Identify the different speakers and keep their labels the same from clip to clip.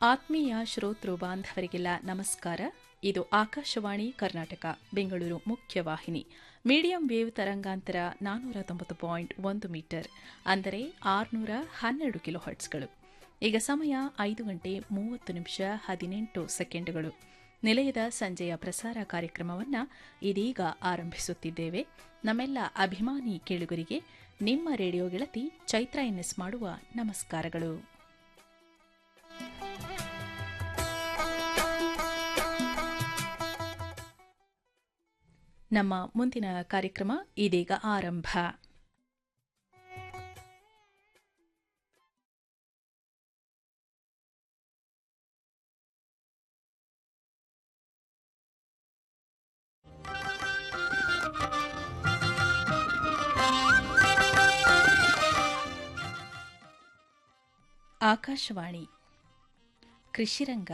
Speaker 1: ಆತ್ಮೀಯ ಶ್ರೋತೃ ಬಾಂಧವರಿಗೆಲ್ಲ ನಮಸ್ಕಾರ ಇದು ಆಕಾಶವಾಣಿ ಕರ್ನಾಟಕ ಬೆಂಗಳೂರು ಮುಖ್ಯವಾಹಿನಿ ಮೀಡಿಯಂ ವೇವ್ ತರಂಗಾಂತರ ನಾನ್ನೂರ ತೊಂಬತ್ತು ಪಾಯಿಂಟ್ ಒಂದು ಮೀಟರ್ ಅಂದರೆ ಆರುನೂರ ಹನ್ನೆರಡು ಕಿಲೋ ಹರ್ಟ್ಸ್ಗಳು ಈಗ ಸಮಯ ಐದು ಗಂಟೆ ಮೂವತ್ತು ನಿಮಿಷ ಹದಿನೆಂಟು ಸೆಕೆಂಡುಗಳು ನಿಲಯದ ಸಂಜೆಯ ಪ್ರಸಾರ ಕಾರ್ಯಕ್ರಮವನ್ನು ಇದೀಗ ಆರಂಭಿಸುತ್ತಿದ್ದೇವೆ ನಮ್ಮೆಲ್ಲ ಅಭಿಮಾನಿ ಕೇಳುಗರಿಗೆ ನಿಮ್ಮ ರೇಡಿಯೋ ಗೆಳತಿ ಚೈತ್ರ ಎನ್ಎಸ್ ಮಾಡುವ ನಮಸ್ಕಾರಗಳು ನಮ್ಮ ಮುಂದಿನ ಕಾರ್ಯಕ್ರಮ ಇದೀಗ ಆರಂಭ ಆಕಾಶವಾಣಿ ಕೃಷಿರಂಗ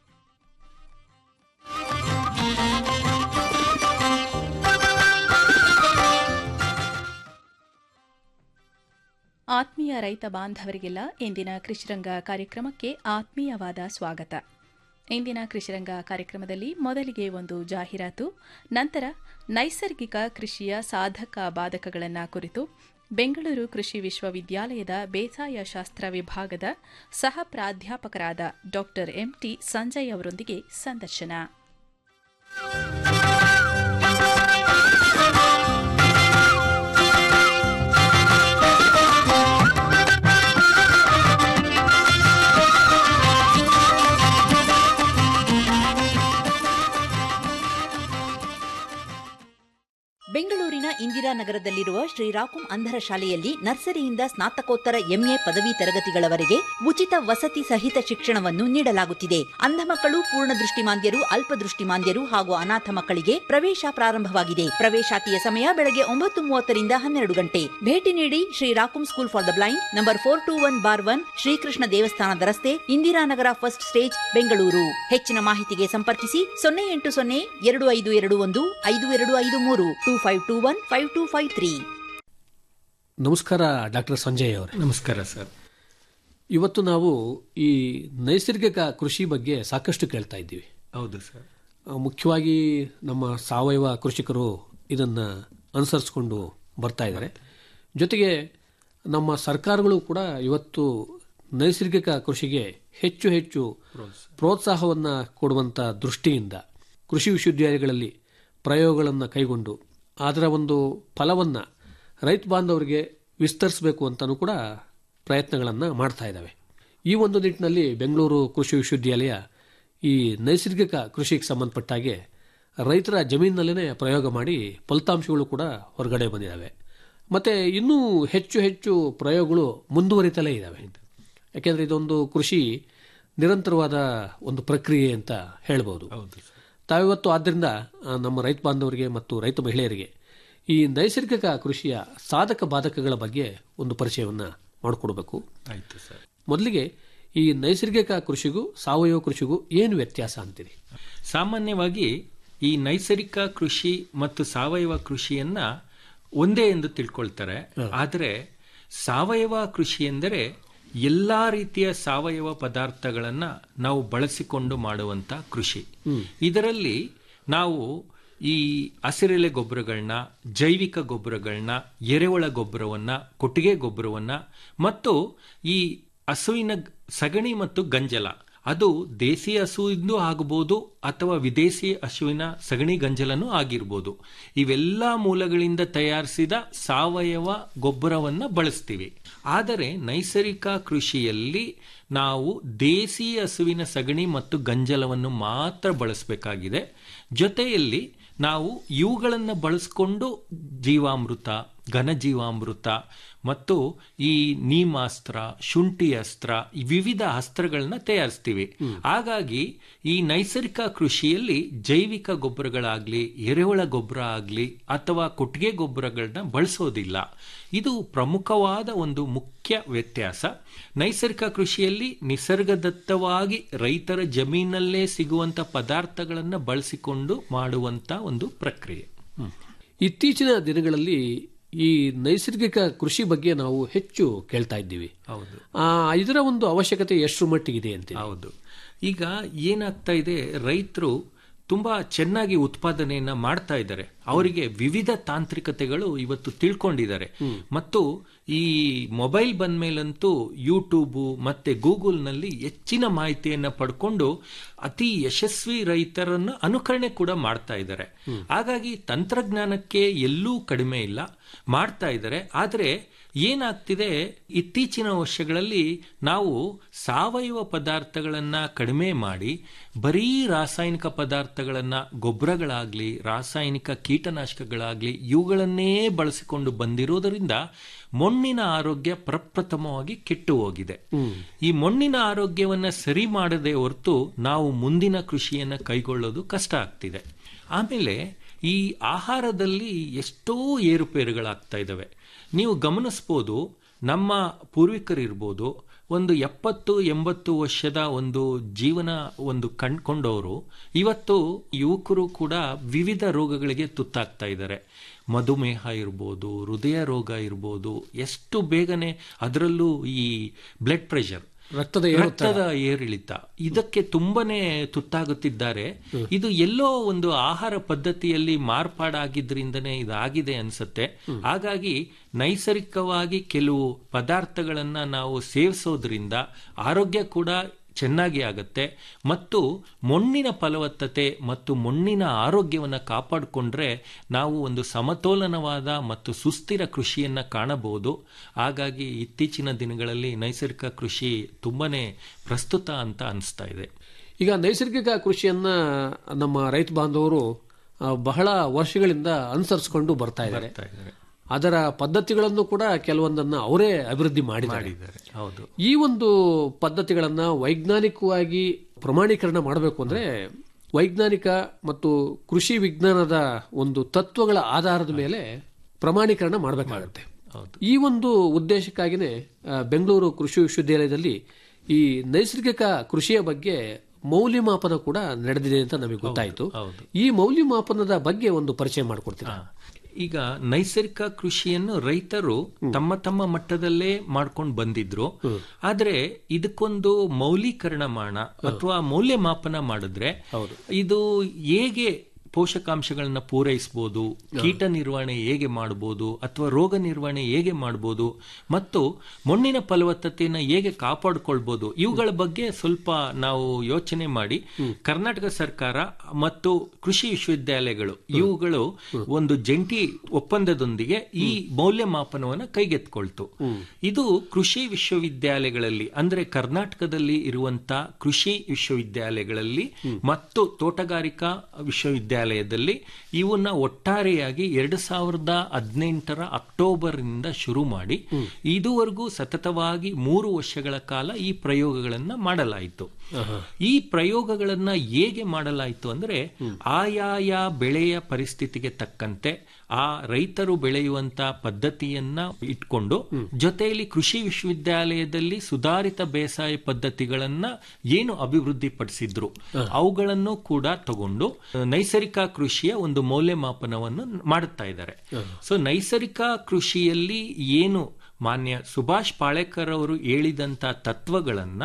Speaker 1: ಆತ್ಮೀಯ ರೈತ ಬಾಂಧವರಿಗೆಲ್ಲ ಇಂದಿನ ಕೃಷಿರಂಗ ಕಾರ್ಯಕ್ರಮಕ್ಕೆ ಆತ್ಮೀಯವಾದ ಸ್ವಾಗತ ಇಂದಿನ ಕೃಷಿರಂಗ ಕಾರ್ಯಕ್ರಮದಲ್ಲಿ ಮೊದಲಿಗೆ ಒಂದು ಜಾಹೀರಾತು ನಂತರ ನೈಸರ್ಗಿಕ ಕೃಷಿಯ ಸಾಧಕ ಬಾಧಕಗಳನ್ನು ಕುರಿತು ಬೆಂಗಳೂರು ಕೃಷಿ ವಿಶ್ವವಿದ್ಯಾಲಯದ ಬೇಸಾಯ ಶಾಸ್ತ್ರ ವಿಭಾಗದ ಸಹ ಪ್ರಾಧ್ಯಾಪಕರಾದ ಡಾ ಎಂಟಿ ಸಂಜಯ್ ಅವರೊಂದಿಗೆ ಸಂದರ್ಶನ
Speaker 2: ಬೆಂಗಳೂರಿನ ಇಂದಿರಾನಗರದಲ್ಲಿರುವ ಶ್ರೀರಾಕುಂ ಅಂಧರ ಶಾಲೆಯಲ್ಲಿ ನರ್ಸರಿಯಿಂದ ಸ್ನಾತಕೋತ್ತರ ಎಂಎ ಪದವಿ ತರಗತಿಗಳವರೆಗೆ ಉಚಿತ ವಸತಿ ಸಹಿತ ಶಿಕ್ಷಣವನ್ನು ನೀಡಲಾಗುತ್ತಿದೆ ಅಂಧ ಮಕ್ಕಳು ಪೂರ್ಣ ದೃಷ್ಟಿಮಾಂದ್ಯರು ಅಲ್ಪದೃಷ್ಟಿಮಾಂದ್ಯರು ಹಾಗೂ ಅನಾಥ ಮಕ್ಕಳಿಗೆ ಪ್ರವೇಶ ಪ್ರಾರಂಭವಾಗಿದೆ ಪ್ರವೇಶಾತಿಯ ಸಮಯ ಬೆಳಗ್ಗೆ ಒಂಬತ್ತು ಮೂವತ್ತರಿಂದ ಹನ್ನೆರಡು ಗಂಟೆ ಭೇಟಿ ನೀಡಿ ಶ್ರೀರಾಕುಂ school for the blind number four two one bar one Shrikrishna ದೇವಸ್ಥಾನದ ರಸ್ತೆ ಇಂದಿರಾನಗರ ಫಸ್ಟ್ ಸ್ಟೇಜ್ ಬೆಂಗಳೂರು ಹೆಚ್ಚಿನ ಮಾಹಿತಿಗೆ ಸಂಪರ್ಕಿಸಿ ಸೊನ್ನೆ ಎಂಟು ಸೊನ್ನೆ ಎರಡು ಐದು ಎರಡು ಒಂದು ಐದು ಎರಡು ಐದು ಮೂರು two five two one five two five three
Speaker 3: ನಮಸ್ಕಾರ ಡಾಕ್ಟರ್ ಸಂಜಯ್ ಅವರೇ
Speaker 4: ನಮಸ್ಕಾರ ಸರ್
Speaker 3: ಇವತ್ತು ನಾವು ಈ ನೈಸರ್ಗಿಕ ಕೃಷಿ ಬಗ್ಗೆ ಸಾಕಷ್ಟು ಕೇಳ್ತಾ ಇದ್ದೀವಿ
Speaker 4: ಹೌದು ಸರ್
Speaker 3: ಆ, ಮುಖ್ಯವಾಗಿ ನಮ್ಮ ಸಾವಯವ ಕೃಷಿಕರು ಇದನ್ನ ಅನುಸರಿಸಿಕೊಂಡು ಬರ್ತಾ ಇದ್ದಾರೆ ಜೊತೆಗೆ ನಮ್ಮ ಸರ್ಕಾರಗಳು ಕೂಡ ಇವತ್ತು ನೈಸರ್ಗಿಕ ಕೃಷಿಗೆ ಹೆಚ್ಚು ಹೆಚ್ಚು ಪ್ರೋತ್ಸಾಹವನ್ನ ಕೊಡುವಂತ ದೃಷ್ಟಿಯಿಂದ ಕೃಷಿ ವಿಶ್ವವಿದ್ಯಾಲಯಗಳಲ್ಲಿ ಪ್ರಯೋಗಗಳನ್ನು ಕೈಗೊಂಡು ಅದರ ಒಂದು ಫಲವನ್ನ ರೈತ ಬಾಂಧವರಿಗೆ ವಿಸ್ತರಿಸಬೇಕು ಅಂತಲೂ ಕೂಡ ಪ್ರಯತ್ನಗಳನ್ನು ಮಾಡ್ತಾ ಇದ್ದಾವೆ ಈ ಒಂದು ನಿಟ್ಟಿನಲ್ಲಿ ಬೆಂಗಳೂರು ಕೃಷಿ ವಿಶ್ವವಿದ್ಯಾಲಯ ಈ ನೈಸರ್ಗಿಕ ಕೃಷಿಗೆ ಸಂಬಂಧಪಟ್ಟ ಹಾಗೆ ರೈತರ ಜಮೀನಿನಲ್ಲೇ ಪ್ರಯೋಗ ಮಾಡಿ ಫಲಿತಾಂಶಗಳು ಕೂಡ ಹೊರಗಡೆ ಬಂದಿದ್ದಾವೆ ಮತ್ತೆ ಇನ್ನೂ ಹೆಚ್ಚು ಹೆಚ್ಚು ಪ್ರಯೋಗಗಳು ಮುಂದುವರಿತಲೇ ಇದ್ದಾವೆ ಯಾಕೆಂದ್ರೆ ಇದೊಂದು ಕೃಷಿ ನಿರಂತರವಾದ ಒಂದು ಪ್ರಕ್ರಿಯೆ ಅಂತ ಹೇಳ್ಬೋದು
Speaker 4: ಹೌದು ಸರ್
Speaker 3: ತಾವಿವತ್ತು ಆದ್ದರಿಂದ ಆ, ನಮ್ಮ ರೈತ ಬಾಂಧವರಿಗೆ ಮತ್ತು ರೈತ ಮಹಿಳೆಯರಿಗೆ ಈ ನೈಸರ್ಗಿಕ ಕೃಷಿಯ ಸಾಧಕ ಬಾಧಕಗಳ ಬಗ್ಗೆ ಒಂದು ಪರಿಚಯವನ್ನ ಮಾಡಿಕೊಡ್ಬೇಕು
Speaker 4: ಆಯ್ತು ಸರ್
Speaker 3: ಮೊದಲಿಗೆ ಈ ನೈಸರ್ಗಿಕ ಕೃಷಿಗೂ ಸಾವಯವ ಕೃಷಿಗೂ ಏನು ವ್ಯತ್ಯಾಸ ಅಂತೀರಿ
Speaker 4: ಸಾಮಾನ್ಯವಾಗಿ ಈ ನೈಸರ್ಗಿಕ ಕೃಷಿ ಮತ್ತು ಸಾವಯವ ಕೃಷಿಯನ್ನ ಒಂದೇ ಎಂದು ತಿಳ್ಕೊಳ್ತಾರೆ ಆದರೆ ಸಾವಯವ ಕೃಷಿ ಎಂದರೆ ಎಲ್ಲಾ ರೀತಿಯ ಸಾವಯವ ಪದಾರ್ಥಗಳನ್ನ ನಾವು ಬಳಸಿಕೊಂಡು ಮಾಡುವಂತ ಕೃಷಿ ಇದರಲ್ಲಿ ನಾವು ಈ ಹಸಿರೆಲೆ ಗೊಬ್ಬರಗಳನ್ನ ಜೈವಿಕ ಗೊಬ್ಬರಗಳನ್ನ ಎರೆಹುಳ ಗೊಬ್ಬರವನ್ನ ಕೊಟ್ಟಿಗೆ ಗೊಬ್ಬರವನ್ನ ಮತ್ತು ಈ ಹಸುವಿನ ಗ್- ಸಗಣಿ ಮತ್ತು ಗಂಜಲ ಅದು ದೇಸಿ ಹಸುವಿಂದು ಆಗಬಹುದು ಅಥವಾ ವಿದೇಶಿ ಹಸುವಿನ ಸಗಣಿ ಗಂಜಲನೂ ಆಗಿರ್ಬೋದು ಇವೆಲ್ಲ ಮೂಲಗಳಿಂದ ತಯಾರಿಸಿದ ಸಾವಯವ ಗೊಬ್ಬರವನ್ನ ಬಳಸ್ತೀವಿ ಆದರೆ ನೈಸರ್ಗಿಕ ಕೃಷಿಯಲ್ಲಿ ನಾವು ದೇಸಿ ಹಸುವಿನ ಸಗಣಿ ಮತ್ತು ಗಂಜಲವನ್ನು ಮಾತ್ರ ಬಳಸಬೇಕಾಗಿದೆ ಜೊತೆಯಲ್ಲಿ ನಾವು ಇವುಗಳನ್ನು ಬಳಸಿಕೊಂಡು ಜೀವಾಮೃತ ಘನಜೀವಾಮೃತ ಮತ್ತು ಈ ನೀಮಾಸ್ತ್ರ ಶುಂಠಿ ಅಸ್ತ್ರ ಈ ವಿವಿಧ ಅಸ್ತ್ರಗಳನ್ನ ತಯಾರಿಸ್ತೀವಿ ಹಾಗಾಗಿ ಈ ನೈಸರ್ಗಿಕ ಕೃಷಿಯಲ್ಲಿ ಜೈವಿಕ ಗೊಬ್ಬರಗಳಾಗ್ಲಿ ಎರೆಹುಳ ಗೊಬ್ಬರ ಆಗಲಿ ಅಥವಾ ಕೊಟ್ಟಿಗೆ ಗೊಬ್ಬರಗಳನ್ನ ಬಳಸೋದಿಲ್ಲ ಇದು ಪ್ರಮುಖವಾದ ಒಂದು ಮುಖ್ಯ ವ್ಯತ್ಯಾಸ ನೈಸರ್ಗಿಕ ಕೃಷಿಯಲ್ಲಿ ನಿಸರ್ಗದತ್ತವಾಗಿ ರೈತರ ಜಮೀನಲ್ಲೇ ಸಿಗುವಂತ ಪದಾರ್ಥಗಳನ್ನು ಬಳಸಿಕೊಂಡು ಮಾಡುವಂತ ಒಂದು ಪ್ರಕ್ರಿಯೆ
Speaker 3: ಇತ್ತೀಚಿನ ದಿನಗಳಲ್ಲಿ ಈ ನೈಸರ್ಗಿಕ ಕೃಷಿ ಬಗ್ಗೆ ನಾವು ಹೆಚ್ಚು ಕೇಳ್ತಾ ಇದ್ದೀವಿ
Speaker 4: ಹೌದು
Speaker 3: ಆ, ಇದರ ಒಂದು ಅವಶ್ಯಕತೆ ಎಷ್ಟು ಮಟ್ಟಿಗಿದೆ ಅಂತ
Speaker 4: ಹೌದು ಈಗ ಏನಾಗ್ತಾ ಇದೆ ರೈತರು ತುಂಬಾ ಚೆನ್ನಾಗಿ ಉತ್ಪಾದನೆಯನ್ನ ಮಾಡ್ತಾ ಇದ್ದಾರೆ ಅವರಿಗೆ ವಿವಿಧ ತಾಂತ್ರಿಕತೆಗಳು ಇವತ್ತು ತಿಳ್ಕೊಂಡಿದ್ದಾರೆ ಮತ್ತು ಈ ಮೊಬೈಲ್ ಬಂದ ಮೇಲಂತೂ ಯೂಟ್ಯೂಬ್ ಮತ್ತೆ ಗೂಗಲ್ನಲ್ಲಿ ಹೆಚ್ಚಿನ ಮಾಹಿತಿಯನ್ನ ಪಡ್ಕೊಂಡು ಅತಿ ಯಶಸ್ವಿ ರೈತರನ್ನು ಅನುಕರಣೆ ಕೂಡ ಮಾಡ್ತಾ ಇದ್ದಾರೆ ಹಾಗಾಗಿ ತಂತ್ರಜ್ಞಾನಕ್ಕೆ ಎಲ್ಲೂ ಕಡಿಮೆ ಇಲ್ಲ ಮಾಡ್ತಾ ಇದ್ದಾರೆ ಆದರೆ ಏನಾಗ್ತಿದೆ ಇತ್ತೀಚಿನ ವರ್ಷಗಳಲ್ಲಿ ನಾವು ಸಾವಯವ ಪದಾರ್ಥಗಳನ್ನ ಕಡಿಮೆ ಮಾಡಿ ಬರೀ ರಾಸಾಯನಿಕ ಪದಾರ್ಥಗಳನ್ನ ಗೊಬ್ಬರಗಳಾಗ್ಲಿ ರಾಸಾಯನಿಕ ಕೀಟನಾಶಕಗಳಾಗ್ಲಿ ಇವುಗಳನ್ನೇ ಬಳಸಿಕೊಂಡು ಬಂದಿರೋದರಿಂದ ಮಣ್ಣಿನ ಆರೋಗ್ಯ ಪ್ರಪ್ರಥಮವಾಗಿ ಕೆಟ್ಟು ಹೋಗಿದೆ ಈ ಮಣ್ಣಿನ ಆರೋಗ್ಯವನ್ನ ಸರಿ ಮಾಡದೆ ಹೊರತು ನಾವು ಮುಂದಿನ ಕೃಷಿಯನ್ನ ಕೈಗೊಳ್ಳೋದು ಕಷ್ಟ ಆಗ್ತಿದೆ ಆಮೇಲೆ ಈ ಆಹಾರದಲ್ಲಿ ಎಷ್ಟೋ ಏರುಪೇರುಗಳಾಗ್ತಾ ಇದ್ದಾವೆ ನೀವು ಗಮನಿಸ್ಬೋದು ನಮ್ಮ ಪೂರ್ವಿಕರಿರ್ಬೋದು ಒಂದು ಎಪ್ಪತ್ತು ಎಂಬತ್ತು ವರ್ಷದ ಒಂದು ಜೀವನ ಒಂದು ಕಂಡ್ಕೊಂಡವರು ಇವತ್ತು ಯುವಕರು ಕೂಡ ವಿವಿಧ ರೋಗಗಳಿಗೆ ತುತ್ತಾಗ್ತಾ ಇದ್ದಾರೆ ಮಧುಮೇಹ ಇರ್ಬೋದು ಹೃದಯ ರೋಗ ಇರ್ಬೋದು ಎಷ್ಟು ಬೇಗನೆ ಅದರಲ್ಲೂ ಈ ಬ್ಲಡ್ ಪ್ರೆಷರ್
Speaker 3: ರಕ್ತದ
Speaker 4: ರಕ್ತದ ಏರಿಳಿತ ಇದಕ್ಕೆ ತುಂಬಾನೇ ತುತ್ತಾಗುತ್ತಿದ್ದಾರೆ ಇದು ಎಲ್ಲೋ ಒಂದು ಆಹಾರ ಪದ್ಧತಿಯಲ್ಲಿ ಮಾರ್ಪಾಡಾಗಿದ್ರಿಂದನೇ ಇದಾಗಿದೆ ಅನ್ಸುತ್ತೆ ಹಾಗಾಗಿ ನೈಸರ್ಗಿಕವಾಗಿ ಕೆಲವು ಪದಾರ್ಥಗಳನ್ನ ನಾವು ಸೇವಿಸೋದ್ರಿಂದ ಆರೋಗ್ಯ ಕೂಡ ಚೆನ್ನಾಗಿ ಆಗತ್ತೆ ಮತ್ತು ಮಣ್ಣಿನ ಫಲವತ್ತತೆ ಮತ್ತು ಮಣ್ಣಿನ ಆರೋಗ್ಯವನ್ನು ಕಾಪಾಡಿಕೊಂಡ್ರೆ ನಾವು ಒಂದು ಸಮತೋಲನವಾದ ಮತ್ತು ಸುಸ್ಥಿರ ಕೃಷಿಯನ್ನ ಕಾಣಬಹುದು ಹಾಗಾಗಿ ಇತ್ತೀಚಿನ ದಿನಗಳಲ್ಲಿ ನೈಸರ್ಗಿಕ ಕೃಷಿ ತುಂಬಾನೇ ಪ್ರಸ್ತುತ ಅಂತ ಅನಿಸ್ತಾ ಇದೆ
Speaker 3: ಈಗ ನೈಸರ್ಗಿಕ ಕೃಷಿಯನ್ನ ನಮ್ಮ ರೈತ ಬಾಂಧವರು ಆ, ಬಹಳ ವರ್ಷಗಳಿಂದ ಅನುಸರಿಸಿಕೊಂಡು ಬರ್ತಾ ಇದ್ದಾರೆ
Speaker 4: ಬರ್ತಾ ಇದ್ದಾರೆ
Speaker 3: ಅದರ ಪದ್ಧತಿಗಳನ್ನು ಕೂಡ ಕೆಲವೊಂದನ್ನ ಅವರೇ ಅಭಿವೃದ್ಧಿ ಮಾಡಿದ್ದಾರೆ
Speaker 4: ಮಾಡಿದ್ದಾರೆ ಹೌದು
Speaker 3: ಈ ಒಂದು ಪದ್ಧತಿಗಳನ್ನ ವೈಜ್ಞಾನಿಕವಾಗಿ ಪ್ರಮಾಣೀಕರಣ ಮಾಡಬೇಕು ಅಂದ್ರೆ ವೈಜ್ಞಾನಿಕ ಮತ್ತು ಕೃಷಿ ವಿಜ್ಞಾನದ ಒಂದು ತತ್ವಗಳ ಆಧಾರದ ಮೇಲೆ ಪ್ರಮಾಣೀಕರಣ ಮಾಡಬೇಕಾಗುತ್ತೆ
Speaker 4: ಹೌದು
Speaker 3: ಈ ಒಂದು ಉದ್ದೇಶಕ್ಕಾಗಿನೇ ಆ, ಬೆಂಗಳೂರು ಕೃಷಿ ವಿಶ್ವವಿದ್ಯಾಲಯದಲ್ಲಿ ಈ ನೈಸರ್ಗಿಕ ಕೃಷಿಯ ಬಗ್ಗೆ ಮೌಲ್ಯಮಾಪನ ಕೂಡ ನಡೆದಿದೆ ಅಂತ ನಮಗೆ ಗೊತ್ತಾಯಿತು
Speaker 4: ಹೌದು
Speaker 3: ಈ ಮೌಲ್ಯಮಾಪನದ ಬಗ್ಗೆ ಒಂದು ಪರಿಚಯ ಮಾಡಿಕೊಡ್ತೀರಾ
Speaker 4: ಹಾ. ಈಗ ನೈಸರ್ಗಿಕ ಕೃಷಿಯನ್ನು ರೈತರು ತಮ್ಮ ತಮ್ಮ ಮಟ್ಟದಲ್ಲೇ ಮಾಡ್ಕೊಂಡು ಬಂದಿದ್ರು ಆದ್ರೆ ಇದಕ್ಕೊಂದು ಮೌಲ್ಯೀಕರಣ ಮಾಡ ಅಥವಾ ಮೌಲ್ಯಮಾಪನ ಮಾಡಿದ್ರೆ ಇದು ಹೇಗೆ ಪೋಷಕಾಂಶಗಳನ್ನ ಪೂರೈಸಬಹುದು ಕೀಟ ನಿರ್ವಹಣೆ ಹೇಗೆ ಮಾಡಬಹುದು ಅಥವಾ ರೋಗ ನಿರ್ವಹಣೆ ಹೇಗೆ ಮಾಡಬಹುದು ಮತ್ತು ಮಣ್ಣಿನ ಫಲವತ್ತತೆಯನ್ನು ಹೇಗೆ ಕಾಪಾಡಿಕೊಳ್ಬಹುದು ಇವುಗಳ ಬಗ್ಗೆ ಸ್ವಲ್ಪ ನಾವು ಯೋಚನೆ ಮಾಡಿ ಕರ್ನಾಟಕ ಸರ್ಕಾರ ಮತ್ತು ಕೃಷಿ ವಿಶ್ವವಿದ್ಯಾಲಯಗಳು ಇವುಗಳು ಒಂದು ಜಂಟಿ ಒಪ್ಪಂದದೊಂದಿಗೆ ಈ ಮೌಲ್ಯಮಾಪನವನ್ನು ಕೈಗೆತ್ಕೊಳ್ತು ಇದು ಕೃಷಿ ವಿಶ್ವವಿದ್ಯಾಲಯಗಳಲ್ಲಿ ಅಂದ್ರೆ ಕರ್ನಾಟಕದಲ್ಲಿ ಇರುವಂತಹ ಕೃಷಿ ವಿಶ್ವವಿದ್ಯಾಲಯಗಳಲ್ಲಿ ಮತ್ತು ತೋಟಗಾರಿಕಾ ವಿಶ್ವವಿದ್ಯಾಲಯದಲ್ಲಿ ಇವನ್ನ ಒಟ್ಟಾರೆಯಾಗಿ ಎರಡು ಸಾವಿರದ ಹದಿನೆಂಟರ ಅಕ್ಟೋಬರ್ ನಿಂದ ಶುರು ಮಾಡಿ ಇದುವರೆಗೂ ಸತತವಾಗಿ ಮೂರು ವರ್ಷಗಳ ಕಾಲ ಈ ಪ್ರಯೋಗಗಳನ್ನ ಮಾಡಲಾಯಿತು ಈ ಪ್ರಯೋಗಗಳನ್ನ ಹೇಗೆ ಮಾಡಲಾಯಿತು ಅಂದ್ರೆ ಆಯಾಯ ಬೆಳೆಯ ಪರಿಸ್ಥಿತಿಗೆ ತಕ್ಕಂತೆ ಆ ರೈತರು ಬೆಳೆಯುವಂತ ಪದ್ಧತಿಯನ್ನ ಇಟ್ಕೊಂಡು ಜೊತೆಯಲ್ಲಿ ಕೃಷಿ ವಿಶ್ವವಿದ್ಯಾಲಯದಲ್ಲಿ ಸುಧಾರಿತ ಬೇಸಾಯ ಪದ್ಧತಿಗಳನ್ನ ಏನು ಅಭಿವೃದ್ಧಿ ಪಡಿಸಿದ್ರು ಅವುಗಳನ್ನು ಕೂಡ ತಗೊಂಡು ನೈಸರ್ಗಿಕ ಕೃಷಿಯ ಒಂದು ಮೌಲ್ಯಮಾಪನವನ್ನು ಮಾಡುತ್ತಾ ಇದ್ದಾರೆ ಸೊ ನೈಸರ್ಗಿಕ ಕೃಷಿಯಲ್ಲಿ ಏನು ಮಾನ್ಯ ಸುಭಾಷ್ ಪಾಳೇಕರ್ ಅವರು ಹೇಳಿದಂತ ತತ್ವಗಳನ್ನ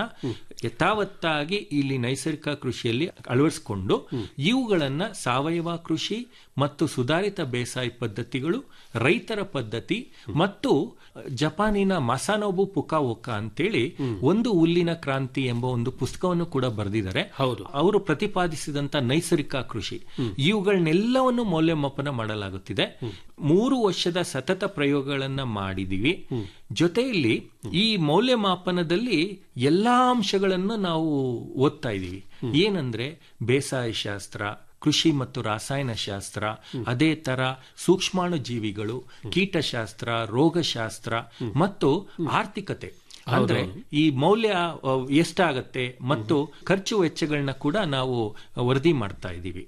Speaker 4: ಯಥಾವತ್ತಾಗಿ ಇಲ್ಲಿ ನೈಸರ್ಗಿಕ ಕೃಷಿಯಲ್ಲಿ ಅಳವಡಿಸಿಕೊಂಡು ಇವುಗಳನ್ನ ಸಾವಯವ ಕೃಷಿ ಮತ್ತು ಸುಧಾರಿತ ಬೇಸಾಯ ಪದ್ಧತಿಗಳು ರೈತರ ಪದ್ಧತಿ ಮತ್ತು ಜಪಾನಿನ ಮಸಾನೋಬು ಪುಕಾವೋಕ ಅಂತೇಳಿ ಒಂದು ಹುಲ್ಲಿನ ಕ್ರಾಂತಿ ಎಂಬ ಒಂದು ಪುಸ್ತಕವನ್ನು ಕೂಡ ಬರೆದಿದ್ದಾರೆ
Speaker 3: ಹೌದು.
Speaker 4: ಅವರು ಪ್ರತಿಪಾದಿಸಿದಂತ ನೈಸರ್ಗಿಕ ಕೃಷಿ ಇವುಗಳನ್ನೆಲ್ಲವನ್ನು ಮೌಲ್ಯಮಾಪನ ಮಾಡಲಾಗುತ್ತಿದೆ ಮೂರು ವರ್ಷದ ಸತತ ಪ್ರಯೋಗಗಳನ್ನ ಮಾಡಿದೀವಿ ಜೊತೆಯಲ್ಲಿ ಈ ಮೌಲ್ಯಮಾಪನದಲ್ಲಿ ಎಲ್ಲಾ ಅಂಶಗಳನ್ನು ನಾವು ಓದ್ತಾ ಇದೀವಿ ಏನಂದ್ರೆ ಬೇಸಾಯ ಶಾಸ್ತ್ರ ಕೃಷಿ ಮತ್ತು ರಾಸಾಯನ ಶಾಸ್ತ್ರ ಅದೇ ತರ ಸೂಕ್ಷ್ಮಾಣು ಜೀವಿಗಳು ಕೀಟಶಾಸ್ತ್ರ ರೋಗಶಾಸ್ತ್ರ ಮತ್ತು ಆರ್ಥಿಕತೆ ಅಂದ್ರೆ ಈ ಮೌಲ್ಯ ಅ, ಎಷ್ಟಾಗತ್ತೆ ಮತ್ತು ಖರ್ಚು ವೆಚ್ಚಗಳನ್ನ ಕೂಡ ನಾವು ವರದಿ ಮಾಡ್ತಾ ಇದ್ದೀವಿ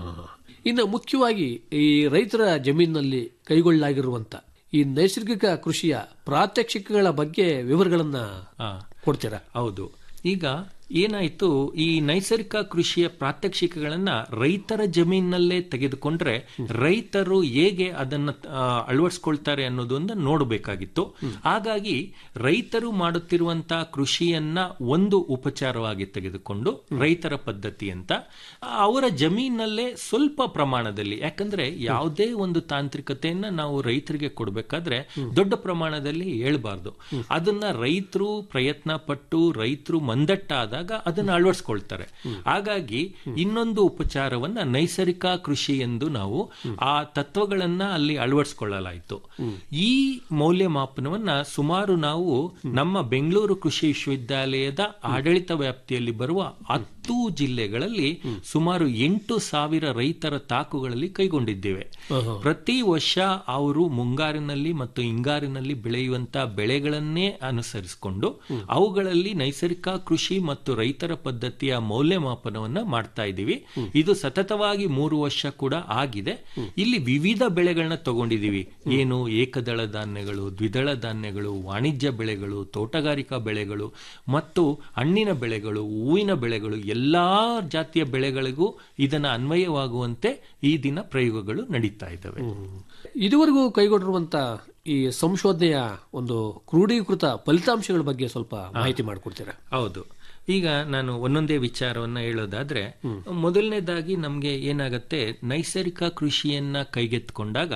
Speaker 3: ಇನ್ನು ಮುಖ್ಯವಾಗಿ ಈ ರೈತರ ಜಮೀನಿನಲ್ಲಿ ಕೈಗೊಳ್ಳಲಾಗಿರುವಂತ ಈ ನೈಸರ್ಗಿಕ ಕೃಷಿಯ ಪ್ರಾತ್ಯಕ್ಷಿಕೆಗಳ ಬಗ್ಗೆ ವಿವರಗಳನ್ನ
Speaker 4: ಆ,
Speaker 3: ಕೊಡ್ತೀರಾ
Speaker 4: ಹೌದು ಈಗ ಏನಾಯ್ತು ಈ ನೈಸರ್ಗಿಕ ಕೃಷಿಯ ಪ್ರಾತ್ಯಕ್ಷಿಕೆಗಳನ್ನ ರೈತರ ಜಮೀನಲ್ಲೇ ತೆಗೆದುಕೊಂಡ್ರೆ ರೈತರು ಹೇಗೆ ಅದನ್ನ ಆ, ಅಳವಡಿಸ್ಕೊಳ್ತಾರೆ ಅನ್ನೋದೊಂದು ನೋಡಬೇಕಾಗಿತ್ತು ಹಾಗಾಗಿ ರೈತರು ಮಾಡುತ್ತಿರುವಂತಹ ಕೃಷಿಯನ್ನ ಒಂದು ಉಪಚಾರವಾಗಿ ತೆಗೆದುಕೊಂಡು ರೈತರ ಪದ್ಧತಿ ಅಂತ ಅವರ ಜಮೀನಲ್ಲೇ ಸ್ವಲ್ಪ ಪ್ರಮಾಣದಲ್ಲಿ ಯಾಕಂದ್ರೆ ಯಾವುದೇ ಒಂದು ತಾಂತ್ರಿಕತೆಯನ್ನ ನಾವು ರೈತರಿಗೆ ಕೊಡಬೇಕಾದ್ರೆ ದೊಡ್ಡ ಪ್ರಮಾಣದಲ್ಲಿ ಹೇಳ್ಬಾರ್ದು ಅದನ್ನ ರೈತರು ಪ್ರಯತ್ನ ಪಟ್ಟು ರೈತರು ಮಂದಟ್ಟಾದಾಗ ಅದನ್ನ ಅಳವಡಿಸ್ಕೊಳ್ತಾರೆ ಹಾಗಾಗಿ ಇನ್ನೊಂದು ಉಪಚಾರವನ್ನ ನೈಸರ್ಗಿಕ ಕೃಷಿ ಎಂದು ನಾವು ಆ ತತ್ವಗಳನ್ನ ಅಲ್ಲಿ ಅಳವಡಿಸ್ಕೊಳ್ಳಲಾಯಿತು ಈ ಮೌಲ್ಯಮಾಪನವನ್ನ ಸುಮಾರು ನಾವು ನಮ್ಮ ಬೆಂಗಳೂರು ಕೃಷಿ ವಿಶ್ವವಿದ್ಯಾಲಯದ ಆಡಳಿತ ವ್ಯಾಪ್ತಿಯಲ್ಲಿ ಬರುವ ಹತ್ತು ಜಿಲ್ಲೆಗಳಲ್ಲಿ ಸುಮಾರು ಎಂಟು ಸಾವಿರ ರೈತರ ತಾಕುಗಳಲ್ಲಿ ಕೈಗೊಂಡಿದ್ದೇವೆ ಪ್ರತಿ ವರ್ಷ ಅವರು ಮುಂಗಾರಿನಲ್ಲಿ ಮತ್ತು ಹಿಂಗಾರಿನಲ್ಲಿ ಬೆಳೆಯುವಂತಹ ಬೆಳೆಗಳನ್ನೇ ಅನುಸರಿಸಿಕೊಂಡು ಅವುಗಳಲ್ಲಿ ನೈಸರ್ಗಿಕ ಕೃಷಿ ಮತ್ತು ರೈತರ ಪದ್ಧತಿಯ ಮೌಲ್ಯಮಾಪನವನ್ನ ಮಾಡ್ತಾ ಇದ್ದೀವಿ ಇದು ಸತತವಾಗಿ ಮೂರು ವರ್ಷ ಕೂಡ ಆಗಿದೆ ಇಲ್ಲಿ ವಿವಿಧ ಬೆಳೆಗಳನ್ನ ತಗೊಂಡಿದ್ದೀವಿ ಏನು ಏಕದಳ ಧಾನ್ಯಗಳು ದ್ವಿದಳ ಧಾನ್ಯಗಳು ವಾಣಿಜ್ಯ ಬೆಳೆಗಳು ತೋಟಗಾರಿಕಾ ಬೆಳೆಗಳು ಮತ್ತು ಹಣ್ಣಿನ ಬೆಳೆಗಳು ಹೂವಿನ ಬೆಳೆಗಳು ಎಲ್ಲಾ ಜಾತಿಯ ಬೆಳೆಗಳಿಗೂ ಇದನ್ನ ಅನ್ವಯವಾಗುವಂತೆ ಈ ದಿನ ಪ್ರಯೋಗಗಳು ನಡೀತಾ ಇದ್ದಾವೆ
Speaker 3: ಇದುವರೆಗೂ ಕೈಗೊಂಡಿರುವಂತ ಈ ಸಂಶೋಧನೆಯ ಒಂದು ಕ್ರೋಢೀಕೃತ ಫಲಿತಾಂಶಗಳ ಬಗ್ಗೆ ಸ್ವಲ್ಪ ಮಾಹಿತಿ ಮಾಡಿಕೊಡ್ತೀರಾ
Speaker 4: ಹೌದು ಈಗ ನಾನು ಒಂದೊಂದೇ ವಿಚಾರವನ್ನ ಹೇಳೋದಾದ್ರೆ ಮೊದಲನೇದಾಗಿ ನಮ್ಗೆ ಏನಾಗತ್ತೆ ನೈಸರ್ಗಿಕ ಕೃಷಿಯನ್ನ ಕೈಗೆತ್ಕೊಂಡಾಗ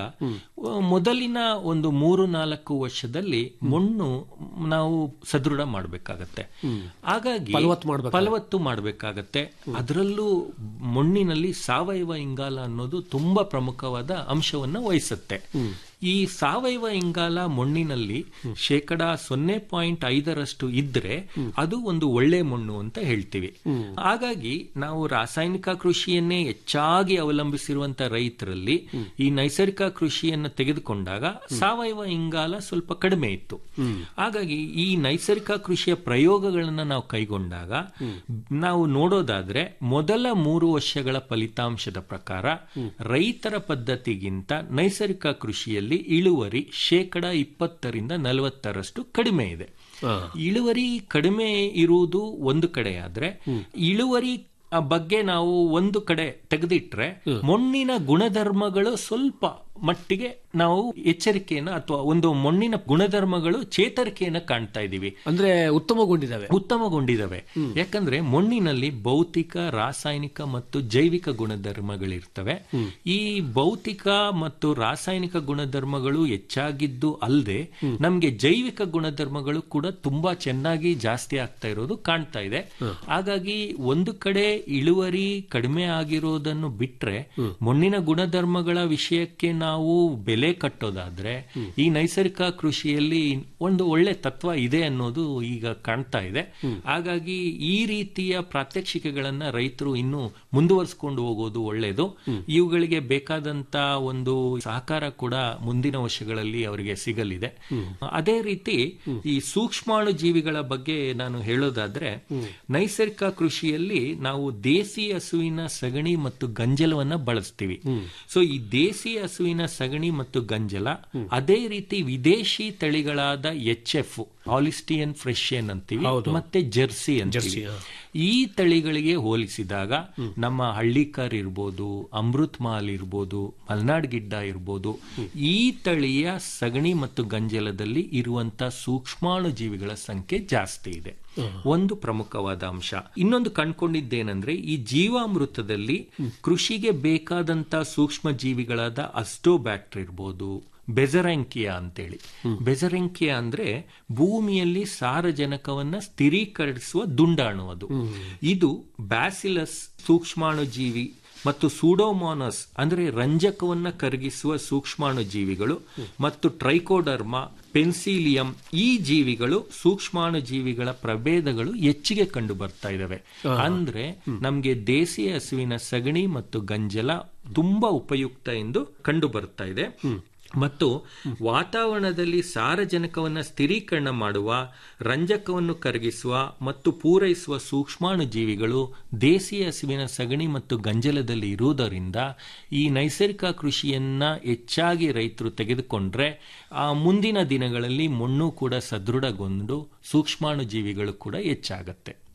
Speaker 4: ಮೊದಲಿನ ಒಂದು ಮೂರು ನಾಲ್ಕು ವರ್ಷದಲ್ಲಿ ಮಣ್ಣು ನಾವು ಸದೃಢ ಮಾಡಬೇಕಾಗತ್ತೆ ಹಾಗಾಗಿ
Speaker 3: ಫಲವತ್ತು ಮಾಡ್ಬೇಕಾಗತ್ತೆ.
Speaker 4: ಫಲವತ್ತು ಮಾಡಬೇಕಾಗತ್ತೆ ಅದರಲ್ಲೂ ಮಣ್ಣಿನಲ್ಲಿ ಸಾವಯವ ಇಂಗಾಲ ಅನ್ನೋದು ತುಂಬಾ ಪ್ರಮುಖವಾದ ಅಂಶವನ್ನ ವಹಿಸುತ್ತೆ ಈ ಸಾವಯವ ಇಂಗಾಲ ಮಣ್ಣಿನಲ್ಲಿ ಶೇಕಡ ಸೊನ್ನೆ ಪಾಯಿಂಟ್ ಐದರಷ್ಟು ಇದ್ರೆ ಅದು ಒಂದು ಒಳ್ಳೆ ಮಣ್ಣು ಅಂತ ಹೇಳ್ತೀವಿ ಹಾಗಾಗಿ ನಾವು ರಾಸಾಯನಿಕ ಕೃಷಿಯನ್ನೇ ಹೆಚ್ಚಾಗಿ ಅವಲಂಬಿಸಿರುವಂತ ರೈತರಲ್ಲಿ ಈ ನೈಸರ್ಗಿಕ ಕೃಷಿಯನ್ನು ತೆಗೆದುಕೊಂಡಾಗ ಸಾವಯವ ಇಂಗಾಲ ಸ್ವಲ್ಪ ಕಡಿಮೆ ಇತ್ತು ಹಾಗಾಗಿ ಈ ನೈಸರ್ಗಿಕ ಕೃಷಿಯ ಪ್ರಯೋಗಗಳನ್ನ ನಾವು ಕೈಗೊಂಡಾಗ ನಾವು ನೋಡೋದಾದ್ರೆ ಮೊದಲ ಮೂರು ವರ್ಷಗಳ ಫಲಿತಾಂಶದ ಪ್ರಕಾರ ರೈತರ ಪದ್ಧತಿಗಿಂತ ನೈಸರ್ಗಿಕ ಕೃಷಿಯಲ್ಲಿ ಇಳುವರಿ ಶೇಕಡ ಇಪ್ಪತ್ತರಿಂದ ನಲವತ್ತರಷ್ಟು ಕಡಿಮೆ ಇದೆ ಇಳುವರಿ ಕಡಿಮೆ ಇರುವುದು ಒಂದು ಕಡೆ ಆದ್ರೆ ಇಳುವರಿ ಆ ಬಗ್ಗೆ ನಾವು ಒಂದು ಕಡೆ ತೆಗೆದಿಟ್ರೆ ಮಣ್ಣಿನ ಗುಣಧರ್ಮಗಳು ಸ್ವಲ್ಪ ಮಟ್ಟಿಗೆ ನಾವು ಎಚ್ಚರಿಕೆಯನ್ನ ಅಥವಾ ಒಂದು ಮಣ್ಣಿನ ಗುಣಧರ್ಮಗಳು ಚೇತರಿಕೆಯನ್ನ ಕಾಣ್ತಾ ಇದ್ದೀವಿ
Speaker 3: ಅಂದ್ರೆ ಉತ್ತಮಗೊಂಡಿದ್ದಾವೆ
Speaker 4: ಉತ್ತಮಗೊಂಡಿದ್ದಾವೆ ಯಾಕಂದ್ರೆ ಮಣ್ಣಿನಲ್ಲಿ ಭೌತಿಕ ರಾಸಾಯನಿಕ ಮತ್ತು ಜೈವಿಕ ಗುಣಧರ್ಮಗಳಿರ್ತವೆ ಈ ಭೌತಿಕ ಮತ್ತು ರಾಸಾಯನಿಕ ಗುಣಧರ್ಮಗಳು ಹೆಚ್ಚಾಗಿದ್ದು ಅಲ್ಲದೆ ನಮ್ಗೆ ಜೈವಿಕ ಗುಣಧರ್ಮಗಳು ಕೂಡ ತುಂಬಾ ಚೆನ್ನಾಗಿ ಜಾಸ್ತಿ ಆಗ್ತಾ ಇರೋದು ಕಾಣ್ತಾ ಇದೆ ಹಾಗಾಗಿ ಒಂದು ಕಡೆ ಇಳುವರಿ ಕಡಿಮೆ ಆಗಿರೋದನ್ನು ಬಿಟ್ರೆ ಮಣ್ಣಿನ ಗುಣಧರ್ಮಗಳ ವಿಷಯಕ್ಕೆ ನಾವು ಬೆಲೆ ಕಟ್ಟೋದಾದ್ರೆ ಈ ನೈಸರ್ಗಿಕ ಕೃಷಿಯಲ್ಲಿ ಒಂದು ಒಳ್ಳೆ ತತ್ವ ಇದೆ ಅನ್ನೋದು ಈಗ ಕಾಣ್ತಾ ಇದೆ ಹಾಗಾಗಿ ಈ ರೀತಿಯ ಪ್ರಾತ್ಯಕ್ಷಿಕೆಗಳನ್ನ ರೈತರು ಇನ್ನು ಮುಂದುವರಿಸಿಕೊಂಡು ಹೋಗೋದು ಒಳ್ಳೆಯದು ಇವುಗಳಿಗೆ ಬೇಕಾದಂತ ಒಂದು ಸಹಕಾರ ಕೂಡ ಮುಂದಿನ ವರ್ಷಗಳಲ್ಲಿ ಅವರಿಗೆ ಸಿಗಲಿದೆ ಅದೇ ರೀತಿ ಈ ಸೂಕ್ಷ್ಮಾಣು ಜೀವಿಗಳ ಬಗ್ಗೆ ನಾನು ಹೇಳೋದಾದ್ರೆ ನೈಸರ್ಗಿಕ ಕೃಷಿಯಲ್ಲಿ ನಾವು ದೇಸಿ ಹಸುವಿನ ಸಗಣಿ ಮತ್ತು ಗಂಜಲವನ್ನ ಬಳಸ್ತೀವಿ ಸೊ ಈ ದೇಸಿ ಹಸುವಿನ ಸಗಣಿ ಮತ್ತು ಗಂಜಲ ಅದೇ ರೀತಿ ವಿದೇಶಿ ತಳಿಗಳಾದ ಎಚ್ ಎಫ್ ಹಾಲಿಸ್ಟಿಯನ್ ಫ್ರೆಶಿಯನ್ ಅಂತೀವಿ ಮತ್ತೆ ಜರ್ಸಿ ಅಂತೀವಿ ಈ ತಳಿಗಳಿಗೆ ಹೋಲಿಸಿದಾಗ ನಮ್ಮ ಹಳ್ಳಿಕಾರ್ ಇರ್ಬೋದು ಅಮೃತ್ ಮಾಲ್ ಇರ್ಬೋದು ಮಲ್ನಾಡ್ ಗಿಡ್ಡ ಇರ್ಬೋದು ಈ ತಳಿಯ ಸಗಣಿ ಮತ್ತು ಗಂಜಲದಲ್ಲಿ ಇರುವಂತ ಸೂಕ್ಷ್ಮಾಣು ಜೀವಿಗಳ ಸಂಖ್ಯೆ ಜಾಸ್ತಿ ಇದೆ ಒಂದು ಪ್ರಮುಖವಾದ ಅಂಶ ಇನ್ನೊಂದು ಕಂಡ್ಕೊಂಡಿದ್ದೇನೆಂದ್ರೆ ಈ ಜೀವಾಮೃತದಲ್ಲಿ ಕೃಷಿಗೆ ಬೇಕಾದಂತ ಸೂಕ್ಷ್ಮ ಜೀವಿಗಳಾದ ಅಸ್ಟೋಬ್ಯಾಕ್ಟರ್ ಇರ್ಬೋದು ಬೆಜರಂಕಿಯಾ ಅಂತೇಳಿ ಬೆಜರಂಕಿಯಾ ಅಂದ್ರೆ ಭೂಮಿಯಲ್ಲಿ ಸಾರಜನಕವನ್ನ ಸ್ಥಿರೀಕರಿಸುವ ದುಂಡಾಣು ಅದು ಇದು ಬ್ಯಾಸಿಲಸ್ ಸೂಕ್ಷ್ಮಾಣು ಜೀವಿ ಮತ್ತು ಸೂಡೋಮೋನಸ್ ಅಂದ್ರೆ ರಂಜಕವನ್ನ ಕರಗಿಸುವ ಸೂಕ್ಷ್ಮಾಣು ಜೀವಿಗಳು ಮತ್ತು ಟ್ರೈಕೋಡರ್ಮ ಪೆನ್ಸಿಲಿಯಂ ಈ ಜೀವಿಗಳು ಸೂಕ್ಷ್ಮಾಣು ಜೀವಿಗಳ ಪ್ರಭೇದಗಳು ಹೆಚ್ಚಿಗೆ ಕಂಡು ಬರ್ತಾ ಇದಾವೆ ಅಂದ್ರೆ ನಮ್ಗೆ ದೇಸಿ ಹಸುವಿನ ಸಗಣಿ ಮತ್ತು ಗಂಜಲ ತುಂಬಾ ಉಪಯುಕ್ತ ಎಂದು ಕಂಡು ಬರ್ತಾ ಇದೆ ಮತ್ತು ವಾತಾವರಣದಲ್ಲಿ ಸಾರಜನಕವನ್ನು ಸ್ಥಿರೀಕರಣ ಮಾಡುವ ರಂಜಕವನ್ನು ಕರಗಿಸುವ ಮತ್ತು ಪೂರೈಸುವ ಸೂಕ್ಷ್ಮಾಣು ಜೀವಿಗಳು ದೇಸಿ ಹಸುವಿನ ಸಗಣಿ ಮತ್ತು ಗಂಜಲದಲ್ಲಿ ಇರುವುದರಿಂದ ಈ ನೈಸರ್ಗಿಕ ಕೃಷಿಯನ್ನ ಹೆಚ್ಚಾಗಿ ರೈತರು ತೆಗೆದುಕೊಂಡ್ರೆ ಆ ಮುಂದಿನ ದಿನಗಳಲ್ಲಿ ಮಣ್ಣು ಕೂಡ ಸದೃಢಗೊಂಡು ಸೂಕ್ಷ್ಮಾಣು ಜೀವಿಗಳು ಕೂಡ ಹೆಚ್ಚಾಗತ್ತೆ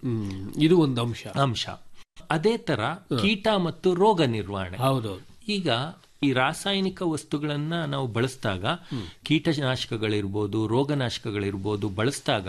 Speaker 3: ಹ್ಮ್ ಇದು ಒಂದು ಅಂಶ
Speaker 4: ಅಂಶ ಅದೇ ತರ ಕೀಟ ಮತ್ತು ರೋಗ ನಿರ್ವಹಣೆ
Speaker 3: ಹೌದು
Speaker 4: ಈಗ ಈ ರಾಸಾಯನಿಕ ವಸ್ತುಗಳನ್ನ ನಾವು ಬಳಸಿದಾಗ ಕೀಟನಾಶಕಗಳಿರ್ಬೋದು ರೋಗನಾಶಕಗಳಿರ್ಬೋದು ಬಳಸಿದಾಗ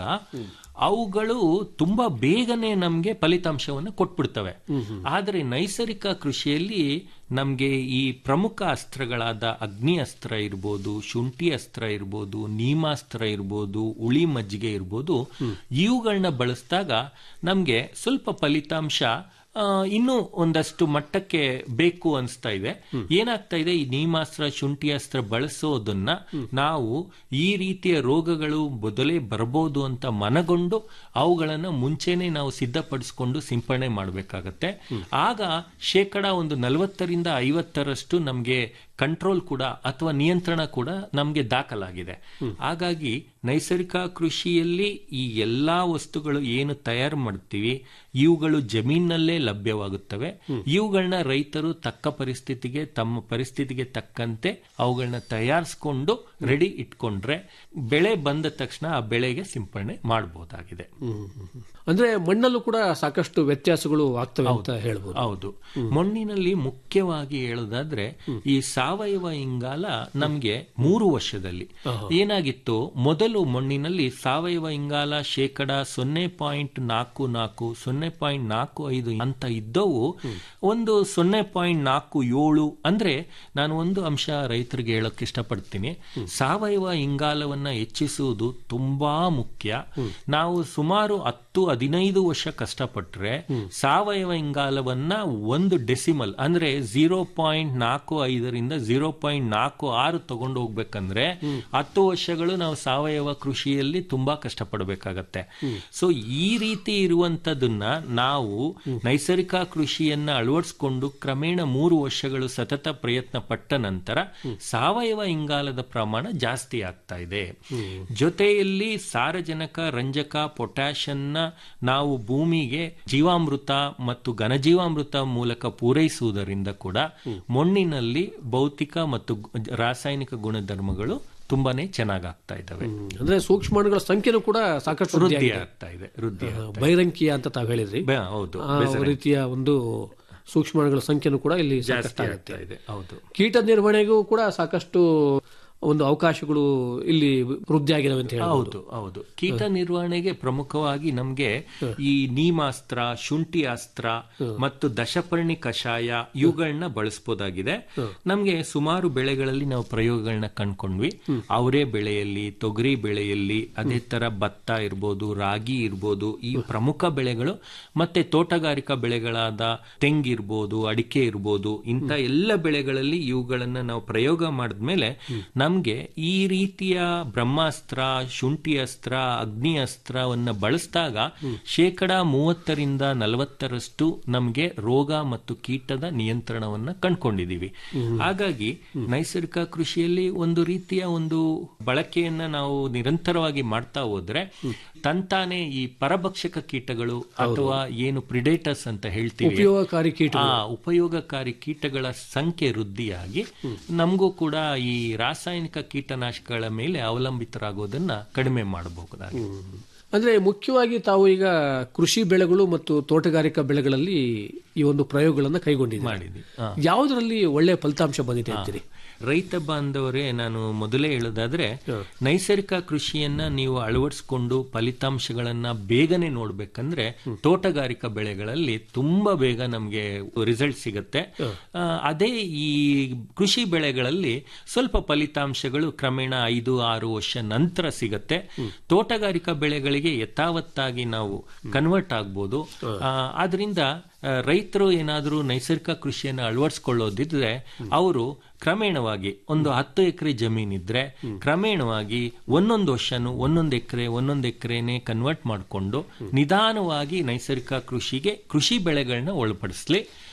Speaker 4: ಅವುಗಳು ತುಂಬಾ ಬೇಗನೆ ನಮ್ಗೆ ಫಲಿತಾಂಶವನ್ನು ಕೊಟ್ಬಿಡ್ತವೆ ಆದರೆ ನೈಸರ್ಗಿಕ ಕೃಷಿಯಲ್ಲಿ ನಮ್ಗೆ ಈ ಪ್ರಮುಖ ಅಸ್ತ್ರಗಳಾದ ಅಗ್ನಿ ಅಸ್ತ್ರ ಇರ್ಬೋದು ಶುಂಠಿ ಅಸ್ತ್ರ ಇರ್ಬೋದು ನೀಮಾಸ್ತ್ರ ಇರ್ಬೋದು ಉಳಿ ಮಜ್ಜಿಗೆ ಇರ್ಬೋದು ಇವುಗಳನ್ನ ಬಳಸಿದಾಗ ನಮ್ಗೆ ಸ್ವಲ್ಪ ಫಲಿತಾಂಶ ಆ, ಇನ್ನೂ ಒಂದಷ್ಟು ಮಟ್ಟಕ್ಕೆ ಬೇಕು ಅನಿಸ್ತಾ ಇದೆ ಏನಾಗ್ತಾ ಇದೆ ಈ ನೀಮಾಸ್ತ್ರ ಶುಂಠಿ ಅಸ್ತ್ರ ಬಳಸೋದನ್ನ ನಾವು ಈ ರೀತಿಯ ರೋಗಗಳು ಮೊದಲೇ ಬರಬಹುದು ಅಂತ ಮನಗೊಂಡು ಅವುಗಳನ್ನ ಮುಂಚೆನೆ ನಾವು ಸಿದ್ಧಪಡಿಸಿಕೊಂಡು ಸಿಂಪಡಣೆ ಮಾಡಬೇಕಾಗತ್ತೆ ಆಗ ಶೇಕಡ ಒಂದು ನಲವತ್ತರಿಂದ ಐವತ್ತರಷ್ಟು ನಮಗೆ ಕಂಟ್ರೋಲ್ ಕೂಡ ಅಥವಾ ನಿಯಂತ್ರಣ ಕೂಡ ನಮಗೆ ದಾಖಲಾಗಿದೆ ಹಾಗಾಗಿ ನೈಸರ್ಗಿಕ ಕೃಷಿಯಲ್ಲಿ ಈ ಎಲ್ಲಾ ವಸ್ತುಗಳು ಏನು ತಯಾರು ಮಾಡ್ತೀವಿ ಇವುಗಳು ಜಮೀನಲ್ಲೇ ಲಭ್ಯವಾಗುತ್ತವೆ ಇವುಗಳನ್ನ ರೈತರು ತಕ್ಕ ಪರಿಸ್ಥಿತಿಗೆ ತಮ್ಮ ಪರಿಸ್ಥಿತಿಗೆ ತಕ್ಕಂತೆ ಅವುಗಳನ್ನ ತಯಾರಿಸ್ಕೊಂಡು ರೆಡಿ ಇಟ್ಕೊಂಡ್ರೆ ಬೆಳೆ ಬಂದ ತಕ್ಷಣ ಆ ಬೆಳೆಗೆ ಸಿಂಪಡಣೆ ಮಾಡಬಹುದಾಗಿದೆ
Speaker 3: ಅಂದ್ರೆ ಮಣ್ಣಲ್ಲೂ ಕೂಡ ಸಾಕಷ್ಟು ವ್ಯತ್ಯಾಸಗಳು ಆಗ್ತವೆ ಅಂತ ಹೇಳ್ಬೋದು
Speaker 4: ಹೌದು ಮಣ್ಣಿನಲ್ಲಿ ಮುಖ್ಯವಾಗಿ ಹೇಳೋದಾದ್ರೆ ಈ ಸಾವಯವ ಇಂಗಾಲ ನಮ್ಗೆ ಮೂರು ವರ್ಷದಲ್ಲಿ ಏನಾಗಿತ್ತು ಮೊದಲು ಮಣ್ಣಿನಲ್ಲಿ ಸಾವಯವ ಇಂಗಾಲ ಶೇಕಡ ಸೊನ್ನೆ ಪಾಯಿಂಟ್ ನಾಲ್ಕು ನಾಲ್ಕು ಸೊನ್ನೆ ಪಾಯಿಂಟ್ ನಾಲ್ಕು ಐದು ಅಂತ ಇದ್ದವು ಒಂದು ಸೊನ್ನೆ ಪಾಯಿಂಟ್ ನಾಲ್ಕು ಏಳು ಅಂದ್ರೆ ನಾನು ಒಂದು ಅಂಶ ರೈತರಿಗೆ ಹೇಳಕ್ ಇಷ್ಟಪಡ್ತೀನಿ ಸಾವಯವ ಇಂಗಾಲವನ್ನ ಹೆಚ್ಚಿಸುವುದು ತುಂಬಾ ಮುಖ್ಯ ನಾವು ಸುಮಾರು ಹತ್ತು ಹದಿನೈದು ವರ್ಷ ಕಷ್ಟಪಟ್ರೆ ಸಾವಯವ ಇಂಗಾಲವನ್ನ ಒಂದು ಡೆಸಿಮಲ್ ಅಂದ್ರೆ ಝೀರೋ ಪಾಯಿಂಟ್ ನಾಲ್ಕು ಐದರಿಂದ ಝೀರೋ ಪಾಯಿಂಟ್ ನಾಲ್ಕು ಆರು ತಗೊಂಡು ಹೋಗ್ಬೇಕಂದ್ರೆ ಹತ್ತು ವರ್ಷಗಳು ನಾವು ಸಾವಯವ ಕೃಷಿಯಲ್ಲಿ ತುಂಬಾ ಕಷ್ಟಪಡಬೇಕಾಗತ್ತೆ ಸೊ ಈ ರೀತಿ ಇರುವಂತದನ್ನ ನಾವು ನೈಸರ್ಗಿಕ ಕೃಷಿಯನ್ನ ಅಳವಡಿಸಿಕೊಂಡು ಕ್ರಮೇಣ ಮೂರು ವರ್ಷಗಳು ಸತತ ಪ್ರಯತ್ನ ಪಟ್ಟ ನಂತರ ಸಾವಯವ ಇಂಗಾಲದ ಪ್ರಮಾಣ ಜಾಸ್ತಿ ಆಗ್ತಾ ಇದೆ ಜೊತೆಯಲ್ಲಿ ಸಾರಜನಕ ರಂಜಕ ಪೊಟ್ಯಾಷನ್ನ ನಾವು ಭೂಮಿಗೆ ಜೀವಾಮೃತ ಮತ್ತು ಘನಜೀವಾಮೃತ ಮೂಲಕ ಪೂರೈಸುವುದರಿಂದ ಕೂಡ ಮಣ್ಣಿನಲ್ಲಿ ಭೌತಿಕ ಮತ್ತು ಗು- ರಾಸಾಯನಿಕ ಗುಣಧರ್ಮಗಳು ತುಂಬಾನೇ ಚೆನ್ನಾಗಾಗ್ತಾ ಇದ್ದಾವೆ
Speaker 3: ಅಂದ್ರೆ ಸೂಕ್ಷ್ಮಾಣುಗಳ ಸಂಖ್ಯೆನೂ ಕೂಡ ಸಾಕಷ್ಟು ವೃದ್ಧಿ
Speaker 4: ವೃದ್ಧಿ
Speaker 3: ಆಗಿದೆ.
Speaker 4: ಆಗ್ತಾ ಇದೆ ವೃದ್ಧಿ
Speaker 3: ಆ, ಬೈರಂಕಿ ಅಂತ ತಾವು ಹೇಳಿದ್ರಿ
Speaker 4: ಬೆ- ಹೌದು
Speaker 3: ಆ ರೀತಿಯ ಒಂದು ಸೂಕ್ಷ್ಮಾಣುಗಳ ಸಂಖ್ಯೆನೂ ಕೂಡ ಇಲ್ಲಿ
Speaker 4: ಜಾಸ್ತಿ
Speaker 3: ಸಾಕಷ್ಟು ಆಗುತ್ತೆ
Speaker 4: ಆಗ್ತಾ ಇದೆ ಹೌದು
Speaker 3: ಕೀಟ ನಿರ್ವಹಣೆಗೂ ಕೂಡ ಸಾಕಷ್ಟು ಒಂದು ಅವಕಾಶಗಳು ಇಲ್ಲಿ ವೃದ್ಧಿ ಆಗಿದಾವೆ ಅಂತ ಹೇಳ್ಬೋದು
Speaker 4: ಹೌದು ಹೌದು ಕೀಟ ನಿರ್ವಹಣೆಗೆ ಪ್ರಮುಖವಾಗಿ ನಮ್ಗೆ ಈ ನೀಮಾಸ್ತ್ರ ಶುಂಠಿ ಅಸ್ತ್ರ ಮತ್ತು ದಶಪರ್ಣಿ ಕಷಾಯ ಇವುಗಳನ್ನ ಬಳಸಬಹುದಾಗಿದೆ ನಮ್ಗೆ ಸುಮಾರು ಬೆಳೆಗಳಲ್ಲಿ ನಾವು ಪ್ರಯೋಗಗಳನ್ನ ಕಂಡ್ಕೊಂಡ್ವಿ ಅವರೇ ಬೆಳೆಯಲ್ಲಿ ತೊಗರಿ ಬೆಳೆಯಲ್ಲಿ ಅದೇ ತರ ಭತ್ತ ಇರ್ಬೋದು ರಾಗಿ ಇರ್ಬೋದು ಈ ಪ್ರಮುಖ ಬೆಳೆಗಳು ಮತ್ತೆ ತೋಟಗಾರಿಕಾ ಬೆಳೆಗಳಾದ ತೆಂಗಿರ್ಬೋದು ಅಡಿಕೆ ಇರ್ಬೋದು ಇಂಥ ಎಲ್ಲ ಬೆಳೆಗಳಲ್ಲಿ ಇವುಗಳನ್ನ ನಾವು ಪ್ರಯೋಗ ಮಾಡಿದ್ಮೇಲೆ ನಮ್ಗೆ ಈ ರೀತಿಯ ಬ್ರಹ್ಮಾಸ್ತ್ರ ಶುಂಠಿ ಅಸ್ತ್ರ ಅಗ್ನಿ ಅಸ್ತ್ರವನ್ನ ಬಳಸಿದಾಗ ಶೇಕಡ ಮೂವತ್ತರಿಂದ ನಲವತ್ತರಷ್ಟು ನಮ್ಗೆ ರೋಗ ಮತ್ತು ಕೀಟದ ನಿಯಂತ್ರಣವನ್ನ ಕಂಡ್ಕೊಂಡಿದೀವಿ ಹಾಗಾಗಿ ನೈಸರ್ಗಿಕ ಕೃಷಿಯಲ್ಲಿ ಒಂದು ರೀತಿಯ ಒಂದು ಬಳಕೆಯನ್ನ ನಾವು ನಿರಂತರವಾಗಿ ಮಾಡ್ತಾ ಹೋದ್ರೆ ತಂತಾನೆ ಈ ಪರಭಕ್ಷಕ ಕೀಟಗಳು ಅಥವಾ ಏನು ಪ್ರಿಡೇಟರ್ಸ್ ಅಂತ ಹೇಳ್ತೀವಿ
Speaker 3: ಉಪಯೋಗಕಾರಿ ಕೀಟ
Speaker 4: ಆ ಉಪಯೋಗಕಾರಿ ಕೀಟಗಳ ಸಂಖ್ಯೆ ವೃದ್ಧಿಯಾಗಿ ನಮಗೂ ಕೂಡ ಈ ರಾಸಾಯನಿಕ ಕೀಟನಾಶಕಗಳ ಮೇಲೆ ಅವಲಂಬಿತರಾಗೋದನ್ನ ಕಡಿಮೆ ಮಾಡಬಹುದಾಗಿದೆ
Speaker 3: ಅಂದ್ರೆ ಮುಖ್ಯವಾಗಿ ತಾವು ಈಗ ಕೃಷಿ ಬೆಳೆಗಳು ಮತ್ತು ತೋಟಗಾರಿಕಾ ಬೆಳೆಗಳಲ್ಲಿ ಈ ಒಂದು ಪ್ರಯೋಗಗಳನ್ನ ಕೈಗೊಂಡಿದ್ದೀರಿ
Speaker 4: ಮಾಡಿದ್ವಿ ಹಾ.
Speaker 3: ಯಾವುದರಲ್ಲಿ ಒಳ್ಳೆ ಫಲಿತಾಂಶ ಬಂದಿದೆ ಅಂತೀರಿ
Speaker 4: ರೈತ ಬಾಂಧವರೇ ನಾನು ಮೊದಲೇ ಹೇಳೋದಾದ್ರೆ ನೈಸರ್ಗಿಕ ಕೃಷಿಯನ್ನ ನೀವು ಅಳವಡಿಸಿಕೊಂಡು ಫಲಿತಾಂಶಗಳನ್ನ ಬೇಗನೆ ನೋಡ್ಬೇಕಂದ್ರೆ ತೋಟಗಾರಿಕಾ ಬೆಳೆಗಳಲ್ಲಿ ತುಂಬಾ ಬೇಗ ನಮ್ಗೆ ರಿಸಲ್ಟ್ ಸಿಗುತ್ತೆ ಆ, ಅದೇ ಈ ಕೃಷಿ ಬೆಳೆಗಳಲ್ಲಿ ಸ್ವಲ್ಪ ಫಲಿತಾಂಶಗಳು ಕ್ರಮೇಣ ಐದು ಆರು ವರ್ಷ ನಂತರ ಸಿಗತ್ತೆ ತೋಟಗಾರಿಕಾ ಬೆಳೆಗಳಿಗೆ ಯಥಾವತ್ತಾಗಿ ನಾವು ಕನ್ವರ್ಟ್ ಆಗ್ಬೋದು ಆ, ಆದ್ರಿಂದ ಆ, ರೈತರು ಏನಾದರೂ ನೈಸರ್ಗಿಕ ಕೃಷಿಯನ್ನು ಅಳವಡಿಸ್ಕೊಳ್ಳೋದಿದ್ರೆ ಅವರು ಕ್ರಮೇಣವಾಗಿ ಒಂದು ಹತ್ತು ಎಕರೆ ಜಮೀನಿದ್ರೆ ಕ್ರಮೇಣವಾಗಿ ಒಂದೊಂದು ವರ್ಷನು ಒಂದೊಂದು ಎಕರೆ ಒಂದೊಂದು ಎಕರೆನೆ ಕನ್ವರ್ಟ್ ಮಾಡಿಕೊಂಡು ನಿಧಾನವಾಗಿ ನೈಸರ್ಗಿಕ ಕೃಷಿಗೆ ಕೃಷಿ ಬೆಳೆಗಳನ್ನ ಒಳಪಡಿಸ್ಲಿ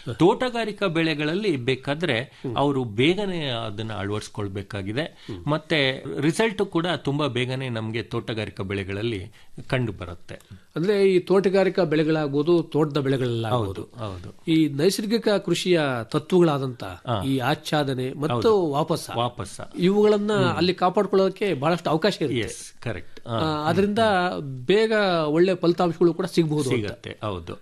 Speaker 4: ತೋಟಗಾರಿಕಾ ಬೆಳೆಗಳಲ್ಲಿ ಬೇಕಾದ್ರೆ ಅವರು ಬೇಗನೆ ಅದನ್ನ ಅಳವಡಿಸ್ಕೊಳ್ಬೇಕಾಗಿದೆ ಮತ್ತೆ ರಿಸಲ್ಟ್ ಕೂಡ ತುಂಬಾ ಬೇಗನೆ ನಮಗೆ ತೋಟಗಾರಿಕಾ ಬೆಳೆಗಳಲ್ಲಿ ಕಂಡು ಬರುತ್ತೆ
Speaker 3: ಅಂದ್ರೆ ಈ ತೋಟಗಾರಿಕಾ ಬೆಳೆಗಳಾಗ್ಬೋದು ತೋಟದ ಬೆಳೆಗಳಲ್ಲಾಗ್ಬೋದು
Speaker 4: ಹೌದು
Speaker 3: ಈ ನೈಸರ್ಗಿಕ ಕೃಷಿಯ ತತ್ವಗಳಾದಂತ ಈ ಆಚ್ಛಾದನೆ ಮತ್ತು ವಾಪಸ
Speaker 4: ವಾಪಸ್ಸ
Speaker 3: ಇವುಗಳನ್ನ ಅಲ್ಲಿ ಕಾಪಾಡ್ಕೊಳ್ಳೋಕೆ ಬಹಳಷ್ಟು ಅವಕಾಶ ಇರುತ್ತೆ
Speaker 4: ಎಸ್ ಕರೆಕ್ಟ್
Speaker 3: ಆ, ಅದರಿಂದ ಬೇಗ ಒಳ್ಳೆ ಫಲಿತಾಂಶಗಳು ಕೂಡ ಸಿಗಬಹುದು
Speaker 4: ಸಿಗತ್ತೆ ಹೌದು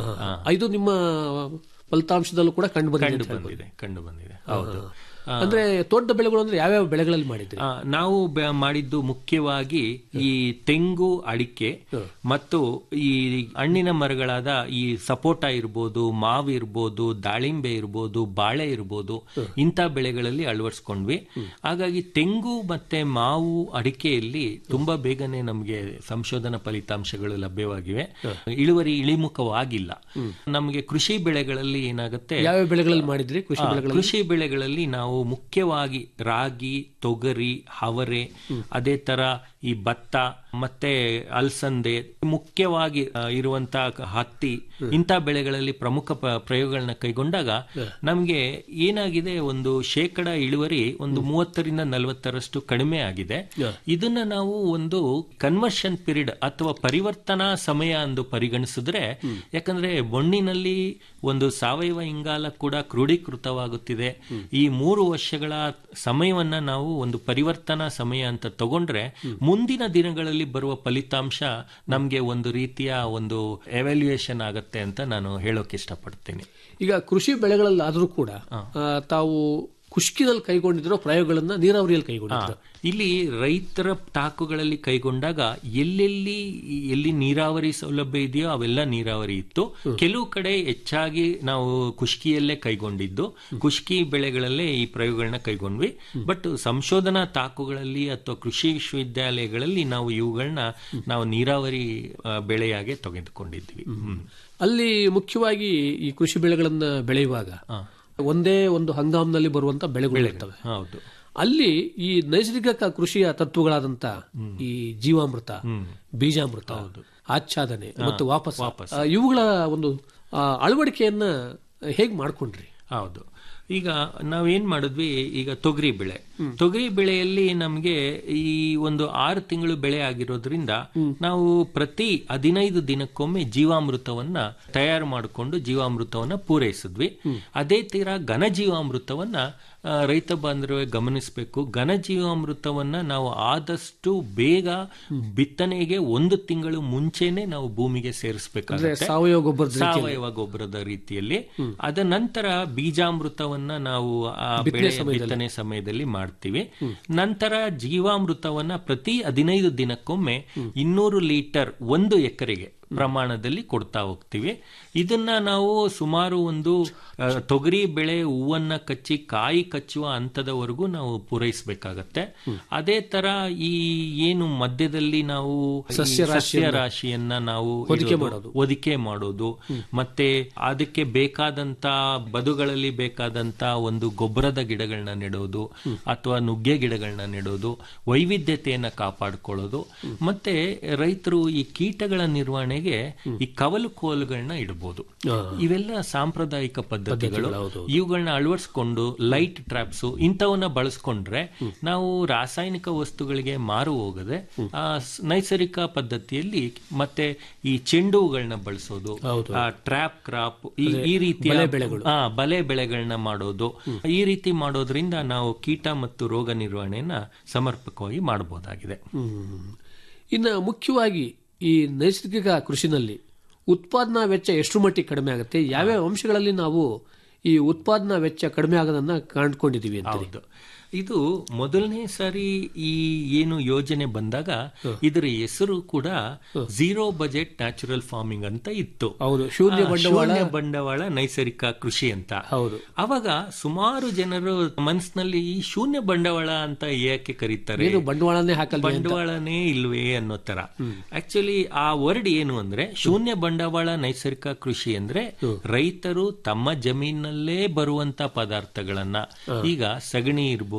Speaker 3: ಇದು ನಿಮ್ಮ ಫಲಿತಾಂಶದಲ್ಲೂ ಕೂಡ ಕಂಡು ಬಂದಿದೆ
Speaker 4: ಕಂಡು
Speaker 3: ಅಂತ ಹೇಳ್ಬೋದು.
Speaker 4: ಬಂದಿದೆ ಕಂಡು ಬಂದಿದೆ ಹೌದು ಆ,
Speaker 3: ಅಂದ್ರೆ ತೋಟದ ಬೆಳೆಗಳು ಅಂದ್ರೆ ಯಾವ್ಯಾವ ಬೆಳೆಗಳಲ್ಲಿ ಮಾಡಿದ್ರಿ
Speaker 4: ಆ, ನಾವು ಬೆ- ಮಾಡಿದ್ದು ಮುಖ್ಯವಾಗಿ ಈ ತೆಂಗು ಅಡಿಕೆ ಮತ್ತು ಈ ಹಣ್ಣಿನ ಮರಗಳಾದ ಈ ಸಪೋಟ ಇರ್ಬೋದು ಮಾವು ಇರ್ಬೋದು ದಾಳಿಂಬೆ ಇರ್ಬೋದು ಬಾಳೆ ಇರ್ಬೋದು ಇಂಥ ಬೆಳೆಗಳಲ್ಲಿ ಅಳವಡಿಸ್ಕೊಂಡ್ವಿ ಹಾಗಾಗಿ ತೆಂಗು ಮತ್ತೆ ಮಾವು ಅಡಿಕೆಯಲ್ಲಿ ತುಂಬಾ ಬೇಗನೆ ನಮಗೆ ಸಂಶೋಧನಾ ಫಲಿತಾಂಶಗಳು ಲಭ್ಯವಾಗಿವೆ ಇಳುವರಿ ಇಳಿಮುಖವಾಗಿಲ್ಲ ನಮಗೆ ಕೃಷಿ ಬೆಳೆಗಳಲ್ಲಿ ಏನಾಗುತ್ತೆ
Speaker 3: ಯಾವ್ಯಾವ ಬೆಳೆಗಳಲ್ಲಿ ಮಾಡಿದ್ರಿ ಕೃಷಿ
Speaker 4: ಆ,
Speaker 3: ಬೆಳೆಗಳಲ್ಲಿ
Speaker 4: ಕೃಷಿ ಬೆಳೆಗಳಲ್ಲಿ ನಾವು ಮುಖ್ಯವಾಗಿ ರಾಗಿ ತೊಗರಿ ಹವರೆ ಅದೇ ತರ ಈ ಭತ್ತ ಮತ್ತೆ ಅಲಸಂದೆ ಮುಖ್ಯವಾಗಿ ಆ, ಇರುವಂತ ಹತ್ತಿ ಇಂಥ ಬೆಳೆಗಳಲ್ಲಿ ಪ್ರಮುಖ ಪ- ಪ್ರಯೋಗಗಳನ್ನ ಕೈಗೊಂಡಾಗ ನಮಗೆ ಏನಾಗಿದೆ ಒಂದು ಶೇಕಡ ಇಳುವರಿ ಒಂದು ಮೂವತ್ತರಿಂದ ನಲವತ್ತರಷ್ಟು ಕಡಿಮೆ ಆಗಿದೆ ಇದನ್ನ ನಾವು ಒಂದು ಕನ್ವರ್ಷನ್ ಪೀರಿಯಡ್ ಅಥವಾ ಪರಿವರ್ತನಾ ಸಮಯ ಎಂದು ಪರಿಗಣಿಸಿದ್ರೆ ಯಾಕಂದ್ರೆ ಮಣ್ಣಿನಲ್ಲಿ ಒಂದು ಸಾವಯವ ಇಂಗಾಲ ಕೂಡ ಕ್ರೋಢೀಕೃತವಾಗುತ್ತಿದೆ ಈ ಮೂರು ವರ್ಷಗಳ ಸಮಯವನ್ನ ನಾವು ಒಂದು ಪರಿವರ್ತನಾ ಸಮಯ ಅಂತ ತಗೊಂಡ್ರೆ ಮುಂದಿನ ದಿನಗಳಲ್ಲಿ ಬರುವ ಫಲಿತಾಂಶ ನಮ್ಗೆ ಒಂದು ರೀತಿಯ ಒಂದು ಎವ್ಯಾಲ್ಯೂಯೇಷನ್ ಆಗತ್ತೆ ಅಂತ ನಾನು ಹೇಳೋಕೆ ಇಷ್ಟಪಡ್ತೀನಿ
Speaker 3: ಈಗ ಕೃಷಿ ಬೆಳೆಗಳಲ್ಲಾದ್ರೂ ಕೂಡ ಆ, ತಾವು ಖುಷ್ಕಿನಲ್ಲಿ ಕೈಗೊಂಡಿರೋ ಪ್ರಯೋಗಗಳನ್ನ ನೀರಾವರಿಯಲ್ಲಿ ಕೈಗೊಂಡಿದ್ರು
Speaker 4: ಇಲ್ಲಿ ರೈತರ ತಾಕುಗಳಲ್ಲಿ ಕೈಗೊಂಡಾಗ ಎಲ್ಲೆಲ್ಲಿ ಎಲ್ಲಿ ನೀರಾವರಿ ಸೌಲಭ್ಯ ಇದೆಯೋ ಅವೆಲ್ಲ ನೀರಾವರಿ ಇತ್ತು ಕೆಲವು ಕಡೆ ಹೆಚ್ಚಾಗಿ ನಾವು ಖುಷ್ಕಿಯಲ್ಲೇ ಕೈಗೊಂಡಿದ್ದು ಖುಷ್ಕಿ ಬೆಳೆಗಳಲ್ಲೇ ಈ ಪ್ರಯೋಗಗಳನ್ನ ಕೈಗೊಂಡ್ವಿ ಬಟ್ ಸಂಶೋಧನಾ ತಾಕುಗಳಲ್ಲಿ ಅಥವಾ ಕೃಷಿ ವಿಶ್ವವಿದ್ಯಾಲಯಗಳಲ್ಲಿ ನಾವು ಇವುಗಳನ್ನ ನಾವು ನೀರಾವರಿ ಆ, ಬೆಳೆಯಾಗೆ ತೆಗೆದುಕೊಂಡಿದ್ವಿ ಹ್ಮ್.
Speaker 3: ಅಲ್ಲಿ ಮುಖ್ಯವಾಗಿ ಈ ಕೃಷಿ ಬೆಳೆಗಳನ್ನ ಬೆಳೆಯುವಾಗ ಒಂದೇ ಒಂದು ಹಂಗಾಮ್ನಲ್ಲಿ ಬರುವಂತ ಬೆಳೆಗಳು ಇರ್ತವೆ
Speaker 4: ಹೌದು
Speaker 3: ಅಲ್ಲಿ ಈ ನೈಸರ್ಗಿಕ ಕೃಷಿಯ ತತ್ವಗಳಾದಂತ ಈ ಜೀವಾಮೃತ ಬೀಜಾಮೃತ ಆಚ್ಛಾದನೆ ಮತ್ತು ವಾಪಸ್ ಆ, ಇವುಗಳ ಒಂದು ಆ, ಅಳವಡಿಕೆಯನ್ನ ಹೇಗ್ ಮಾಡ್ಕೊಂಡ್ರಿ
Speaker 4: ಹೌದು ಈಗ ನಾವೇನ್ ಮಾಡಿದ್ವಿ ಈಗ ತೊಗರಿ ಬೆಳೆ ತೊಗರಿ ಬೆಳೆಯಲ್ಲಿ ನಮ್ಗೆ ಈ ಒಂದು ಆರು ತಿಂಗಳು ಬೆಳೆ ಆಗಿರೋದ್ರಿಂದ ನಾವು ಪ್ರತಿ ಹದಿನೈದು ದಿನಕ್ಕೊಮ್ಮೆ ಜೀವಾಮೃತವನ್ನ ತಯಾರು ಮಾಡಿಕೊಂಡು ಜೀವಾಮೃತವನ್ನ ಪೂರೈಸಿದ್ವಿ ಅದೇ ತೀರ ಘನ ಜೀವಾಮೃತವನ್ನ ಆ, ರೈತ ಬಾಂಧವರೇ ಗಮನಿಸಬೇಕು ಘನ ಜೀವಾಮೃತವನ್ನ ನಾವು ಆದಷ್ಟು ಬೇಗ ಬಿತ್ತನೆಗೆ ಒಂದು ತಿಂಗಳು ಮುಂಚೆನೆ ನಾವು ಭೂಮಿಗೆ ಸೇರಿಸಬೇಕಾಗುತ್ತೆ
Speaker 3: ಸಾವಯವ ಗೊಬ್ಬರದ
Speaker 4: ಸಾವಯವ ಗೊಬ್ಬರದ ರೀತಿಯಲ್ಲಿ ಅದ ನಂತರ ಬೀಜಾಮೃತವನ್ನ ನಾವು ಆ ಬೆಳೆ ಬಿತ್ತನೆ ಸಮಯದಲ್ಲಿ ಮಾಡ್ತೀವಿ ನಂತರ ಜೀವಾಮೃತವನ್ನ ಪ್ರತಿ ಹದಿನೈದು ದಿನಕ್ಕೊಮ್ಮೆ ಇನ್ನೂರು ಲೀಟರ್ ಒಂದು ಎಕರೆಗೆ ಪ್ರಮಾಣದಲ್ಲಿ ಕೊಡ್ತಾ ಹೋಗ್ತೀವಿ ಇದನ್ನ ನಾವು ಸುಮಾರು ಒಂದು ಆ, ತೊಗರಿ ಬೆಳೆ ಹೂವನ್ನ ಕಚ್ಚಿ ಕಾಯಿ ಕಚ್ಚುವ ಹಂತದವರೆಗೂ ನಾವು ಪೂರೈಸಬೇಕಾಗತ್ತೆ ಅದೇ ತರ ಈ ಏನು ಮಧ್ಯದಲ್ಲಿ ನಾವು ಈ ಸಸ್ಯ ರಾಶಿಯನ್ನ ನಾವು ಇಡೋದು, ಹೊದಿಕೆ ಮಾಡೋದು ಮತ್ತೆ ಅದಕ್ಕೆ ಬೇಕಾದಂತ ಬದುಗಳಲ್ಲಿ ಬೇಕಾದಂತ ಒಂದು ಗೊಬ್ಬರದ ಗಿಡಗಳನ್ನ ನೆಡೋದು ಅಥವಾ ನುಗ್ಗೆ ಗಿಡಗಳನ್ನ ನೆಡೋದು ವೈವಿಧ್ಯತೆಯನ್ನ ಕಾಪಾಡಿಕೊಳ್ಳೋದು ಮತ್ತೆ ರೈತರು ಈ ಕೀಟಗಳ ನಿರ್ವಹಣೆಗೆ ಈ ಕವಲು ಕೋಲುಗಳನ್ನ ಇಡಬಹುದು ಇವೆಲ್ಲ ಸಾಂಪ್ರದಾಯಿಕ ಪದ್ಧತಿಗಳು ಇವುಗಳನ್ನ ಅಳವಡಿಸ್ಕೊಂಡು ಲೈಟ್ ಟ್ರಾಪ್ಸ್ ಇಂಥವನ್ನ ಬಳಸ್ಕೊಂಡ್ರೆ ನಾವು ರಾಸಾಯನಿಕ ವಸ್ತುಗಳಿಗೆ ಮಾರು ಹೋಗದೆ ಆ ಸ್- ನೈಸರ್ಗಿಕ ಪದ್ಧತಿಯಲ್ಲಿ ಮತ್ತೆ ಈ ಚೆಂಡು ಹೂಗಳನ್ನ ಬಳಸೋದು ಟ್ರ್ಯಾಪ್ ಕ್ರಾಪ್ ಈ ಈ ರೀತಿಯ ಆ, ಬಲೆ ಬೆಳೆಗಳನ್ನ ಮಾಡೋದು ಈ ರೀತಿ ಮಾಡೋದ್ರಿಂದ ನಾವು ಕೀಟ ಮತ್ತು ರೋಗ ನಿರ್ವಹಣೆಯನ್ನ ಸಮರ್ಪಕವಾಗಿ ಮಾಡಬಹುದಾಗಿದೆ
Speaker 3: ಹ್ಮ್. ಇನ್ನು ಮುಖ್ಯವಾಗಿ ಈ ನೈಸರ್ಗಿಕ ಕೃಷಿನಲ್ಲಿ ಉತ್ಪಾದನಾ ವೆಚ್ಚ ಎಷ್ಟು ಮಟ್ಟಿಗೆ ಕಡಿಮೆ ಆಗುತ್ತೆ ಯಾವ್ಯಾವ ಅಂಶಗಳಲ್ಲಿ ನಾವು ಈ ಉತ್ಪಾದನಾ ವೆಚ್ಚ ಕಡಿಮೆ ಆಗೋದನ್ನ ಕಾಣ್ಕೊಂಡಿದೀವಿ ಅಂತ
Speaker 4: ಹೌದು ಇದು ಮೊದಲನೇ ಸಾರಿ ಈ ಏನು ಯೋಜನೆ ಬಂದಾಗ ಇದರ ಹೆಸರು ಕೂಡ ಝೀರೋ ಬಜೆಟ್ ನ್ಯಾಚುರಲ್ ಫಾರ್ಮಿಂಗ್ ಅಂತ ಇತ್ತು
Speaker 3: ಹೌದು ಶೂನ್ಯ
Speaker 4: ಆ, ಶೂನ್ಯ ಬಂಡವಾಳ ನೈಸರ್ಗಿಕ ಕೃಷಿ ಅಂತ
Speaker 3: ಹೌದು
Speaker 4: ಅವಾಗ ಸುಮಾರು ಜನರು ಮನಸ್ಸಿನಲ್ಲಿ ಈ ಶೂನ್ಯ ಬಂಡವಾಳ ಅಂತ ಯಾಕೆ ಕರೀತಾರೆ
Speaker 3: ಏನು ಬಂಡವಾಳನೇ ಹಾಕಲ್
Speaker 4: ಬಂಡವಾಳನೇ ಇಲ್ವೇ ಅನ್ನೋ ತರ ಆಕ್ಚುಲಿ ಆ ವರ್ಡ್ ಏನು ಅಂದ್ರೆ ಶೂನ್ಯ ಬಂಡವಾಳ ನೈಸರ್ಗಿಕ ಕೃಷಿ ಅಂದ್ರೆ ರೈತರು ತಮ್ಮ ಜಮೀನಲ್ಲೇ ಬರುವಂತ ಪದಾರ್ಥಗಳನ್ನ ಈಗ ಸಗಣಿ ಇರ್ಬೋದು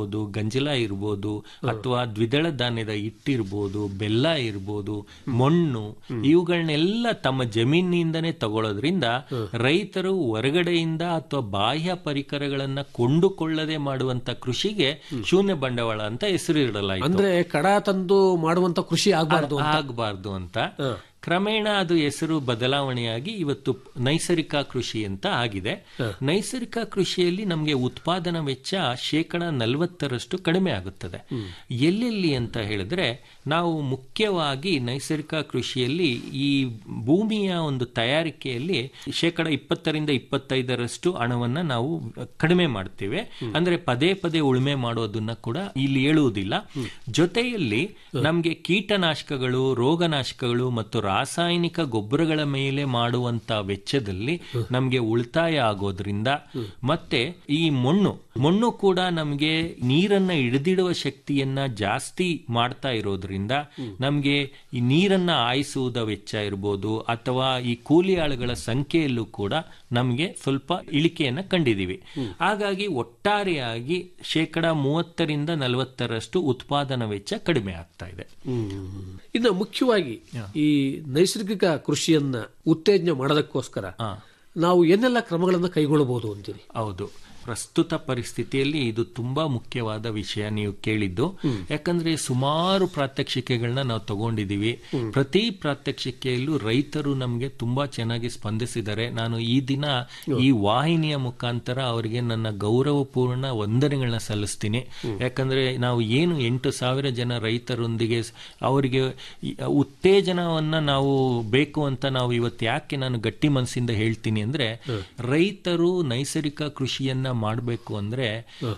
Speaker 4: ಇರ್ಬೋದು ಗಂಜಲ ಇರ್ಬೋದು ಅಥವಾ ದ್ವಿದಳ ಧಾನ್ಯದ ಹಿಟ್ಟಿರ್ಬೋದು ಬೆಲ್ಲ ಇರ್ಬೋದು ಮಣ್ಣು ಇವುಗಳನ್ನೆಲ್ಲ ತಮ್ಮ ಜಮೀನಿನಿಂದನೇ ತಗೊಳ್ಳೋದ್ರಿಂದ ರೈತರು ಹೊರಗಡೆಯಿಂದ ಅಥವಾ ಬಾಹ್ಯ ಪರಿಕರಗಳನ್ನ ಕೊಂಡುಕೊಳ್ಳದೆ ಮಾಡುವಂತ ಕೃಷಿಗೆ ಶೂನ್ಯ ಬಂಡವಾಳ ಅಂತ ಹೆಸರು ಇಡಲಾಯಿತು
Speaker 3: ಅಂದ್ರೆ ಕಡ ತಂದು ಮಾಡುವಂತ ಕೃಷಿ ಆಗಬಾರ್ದು
Speaker 4: ಆಗಬಾರ್ದು ಅಂತ ಕ್ರಮೇಣ ಅದು ಹೆಸರು ಬದಲಾವಣೆಯಾಗಿ ಇವತ್ತು ನೈಸರ್ಗಿಕ ಕೃಷಿ ಅಂತ ಆಗಿದೆ ನೈಸರ್ಗಿಕ ಕೃಷಿಯಲ್ಲಿ ನಮಗೆ ಉತ್ಪಾದನಾ ವೆಚ್ಚ ಶೇಕಡ ನಲವತ್ತರಷ್ಟು ಕಡಿಮೆ ಆಗುತ್ತದೆ ಎಲ್ಲೆಲ್ಲಿ ಅಂತ ಹೇಳಿದ್ರೆ ನಾವು ಮುಖ್ಯವಾಗಿ ನೈಸರ್ಗಿಕ ಕೃಷಿಯಲ್ಲಿ ಈ ಭೂಮಿಯ ಒಂದು ತಯಾರಿಕೆಯಲ್ಲಿ ಶೇಕಡ ಇಪ್ಪತ್ತರಿಂದ ಇಪ್ಪತ್ತೈದರಷ್ಟು ಹಣವನ್ನ ನಾವು ಕಡಿಮೆ ಮಾಡ್ತೇವೆ ಅಂದ್ರೆ ಪದೇ ಪದೇ ಉಳುಮೆ ಮಾಡೋದನ್ನ ಕೂಡ ಇಲ್ಲಿ ಹೇಳುವುದಿಲ್ಲ ಜೊತೆಯಲ್ಲಿ ನಮಗೆ ಕೀಟನಾಶಕಗಳು ರೋಗನಾಶಕಗಳು ಮತ್ತು ರಾಸಾಯನಿಕ ಗೊಬ್ಬರಗಳ ಮೇಲೆ ಮಾಡುವಂತ ವೆಚ್ಚದಲ್ಲಿ ನಮಗೆ ಉಳಿತಾಯ ಆಗೋದ್ರಿಂದ ಮತ್ತೆ ಈ ಮಣ್ಣು ಮಣ್ಣು ಕೂಡ ನಮಗೆ ನೀರನ್ನ ಹಿಡಿದಿಡುವ ಶಕ್ತಿಯನ್ನ ಜಾಸ್ತಿ ಮಾಡ್ತಾ ಇರೋದ್ರಿಂದ ನಮಗೆ ಈ ನೀರನ್ನ ಆಯಿಸುವುದ ವೆಚ್ಚ ಇರ್ಬೋದು ಅಥವಾ ಈ ಕೂಲಿ ಆಳುಗಳ ಸಂಖ್ಯೆಯಲ್ಲೂ ಕೂಡ ನಮಗೆ ಸ್ವಲ್ಪ ಇಳಿಕೆಯನ್ನ ಕಂಡಿದ್ದೀವಿ ಹಾಗಾಗಿ ಒಟ್ಟಾರೆಯಾಗಿ ಶೇಕಡ ಮೂವತ್ತರಿಂದ ನಲವತ್ತರಷ್ಟು ಉತ್ಪಾದನಾ ವೆಚ್ಚ ಕಡಿಮೆ ಆಗ್ತಾ ಇದೆ
Speaker 3: ಇನ್ನು ಮುಖ್ಯವಾಗಿ ಈ ನೈಸರ್ಗಿಕ ಕೃಷಿಯನ್ನ ಉತ್ತೇಜನ ಮಾಡೋದಕ್ಕೋಸ್ಕರ ನಾವು ಏನೆಲ್ಲ ಕ್ರಮಗಳನ್ನು ಕೈಗೊಳ್ಳಬಹುದು ಅಂತೀರಿ
Speaker 4: ಹೌದು ಪ್ರಸ್ತುತ ಪರಿಸ್ಥಿತಿಯಲ್ಲಿ ಇದು ತುಂಬಾ ಮುಖ್ಯವಾದ ವಿಷಯ ನೀವು ಕೇಳಿದ್ದು ಯಾಕಂದ್ರೆ ಸುಮಾರು ಪ್ರಾತ್ಯಕ್ಷಿಕೆಗಳನ್ನ ನಾವು ತಗೊಂಡಿದೀವಿ ಪ್ರತಿ ಪ್ರಾತ್ಯಕ್ಷಿಕೆಯಲ್ಲೂ ರೈತರು ನಮಗೆ ತುಂಬಾ ಚೆನ್ನಾಗಿ ಸ್ಪಂದಿಸಿದ್ದಾರೆ ನಾನು ಈ ದಿನ ಈ ವಾಹಿನಿಯ ಮುಖಾಂತರ ಅವರಿಗೆ ನನ್ನ ಗೌರವಪೂರ್ಣ ವಂದನೆಗಳನ್ನ ಸಲ್ಲಿಸ್ತೀನಿ ಯಾಕಂದ್ರೆ ನಾವು ಏನು ಎಂಟು ಸಾವಿರ ಜನ ರೈತರೊಂದಿಗೆ ಸ್- ಅವರಿಗೆ ಈ ಉತ್ತೇಜನವನ್ನ ನಾವು ಬೇಕು ಅಂತ ನಾವು ಇವತ್ತು ಯಾಕೆ ನಾನು ಗಟ್ಟಿ ಮನಸ್ಸಿಂದ ಹೇಳ್ತೀನಿ ಅಂದ್ರೆ ರೈತರು ನೈಸರ್ಗಿಕ ಕೃಷಿಯನ್ನ ಮಾಡಬೇಕು ಅಂದ್ರೆ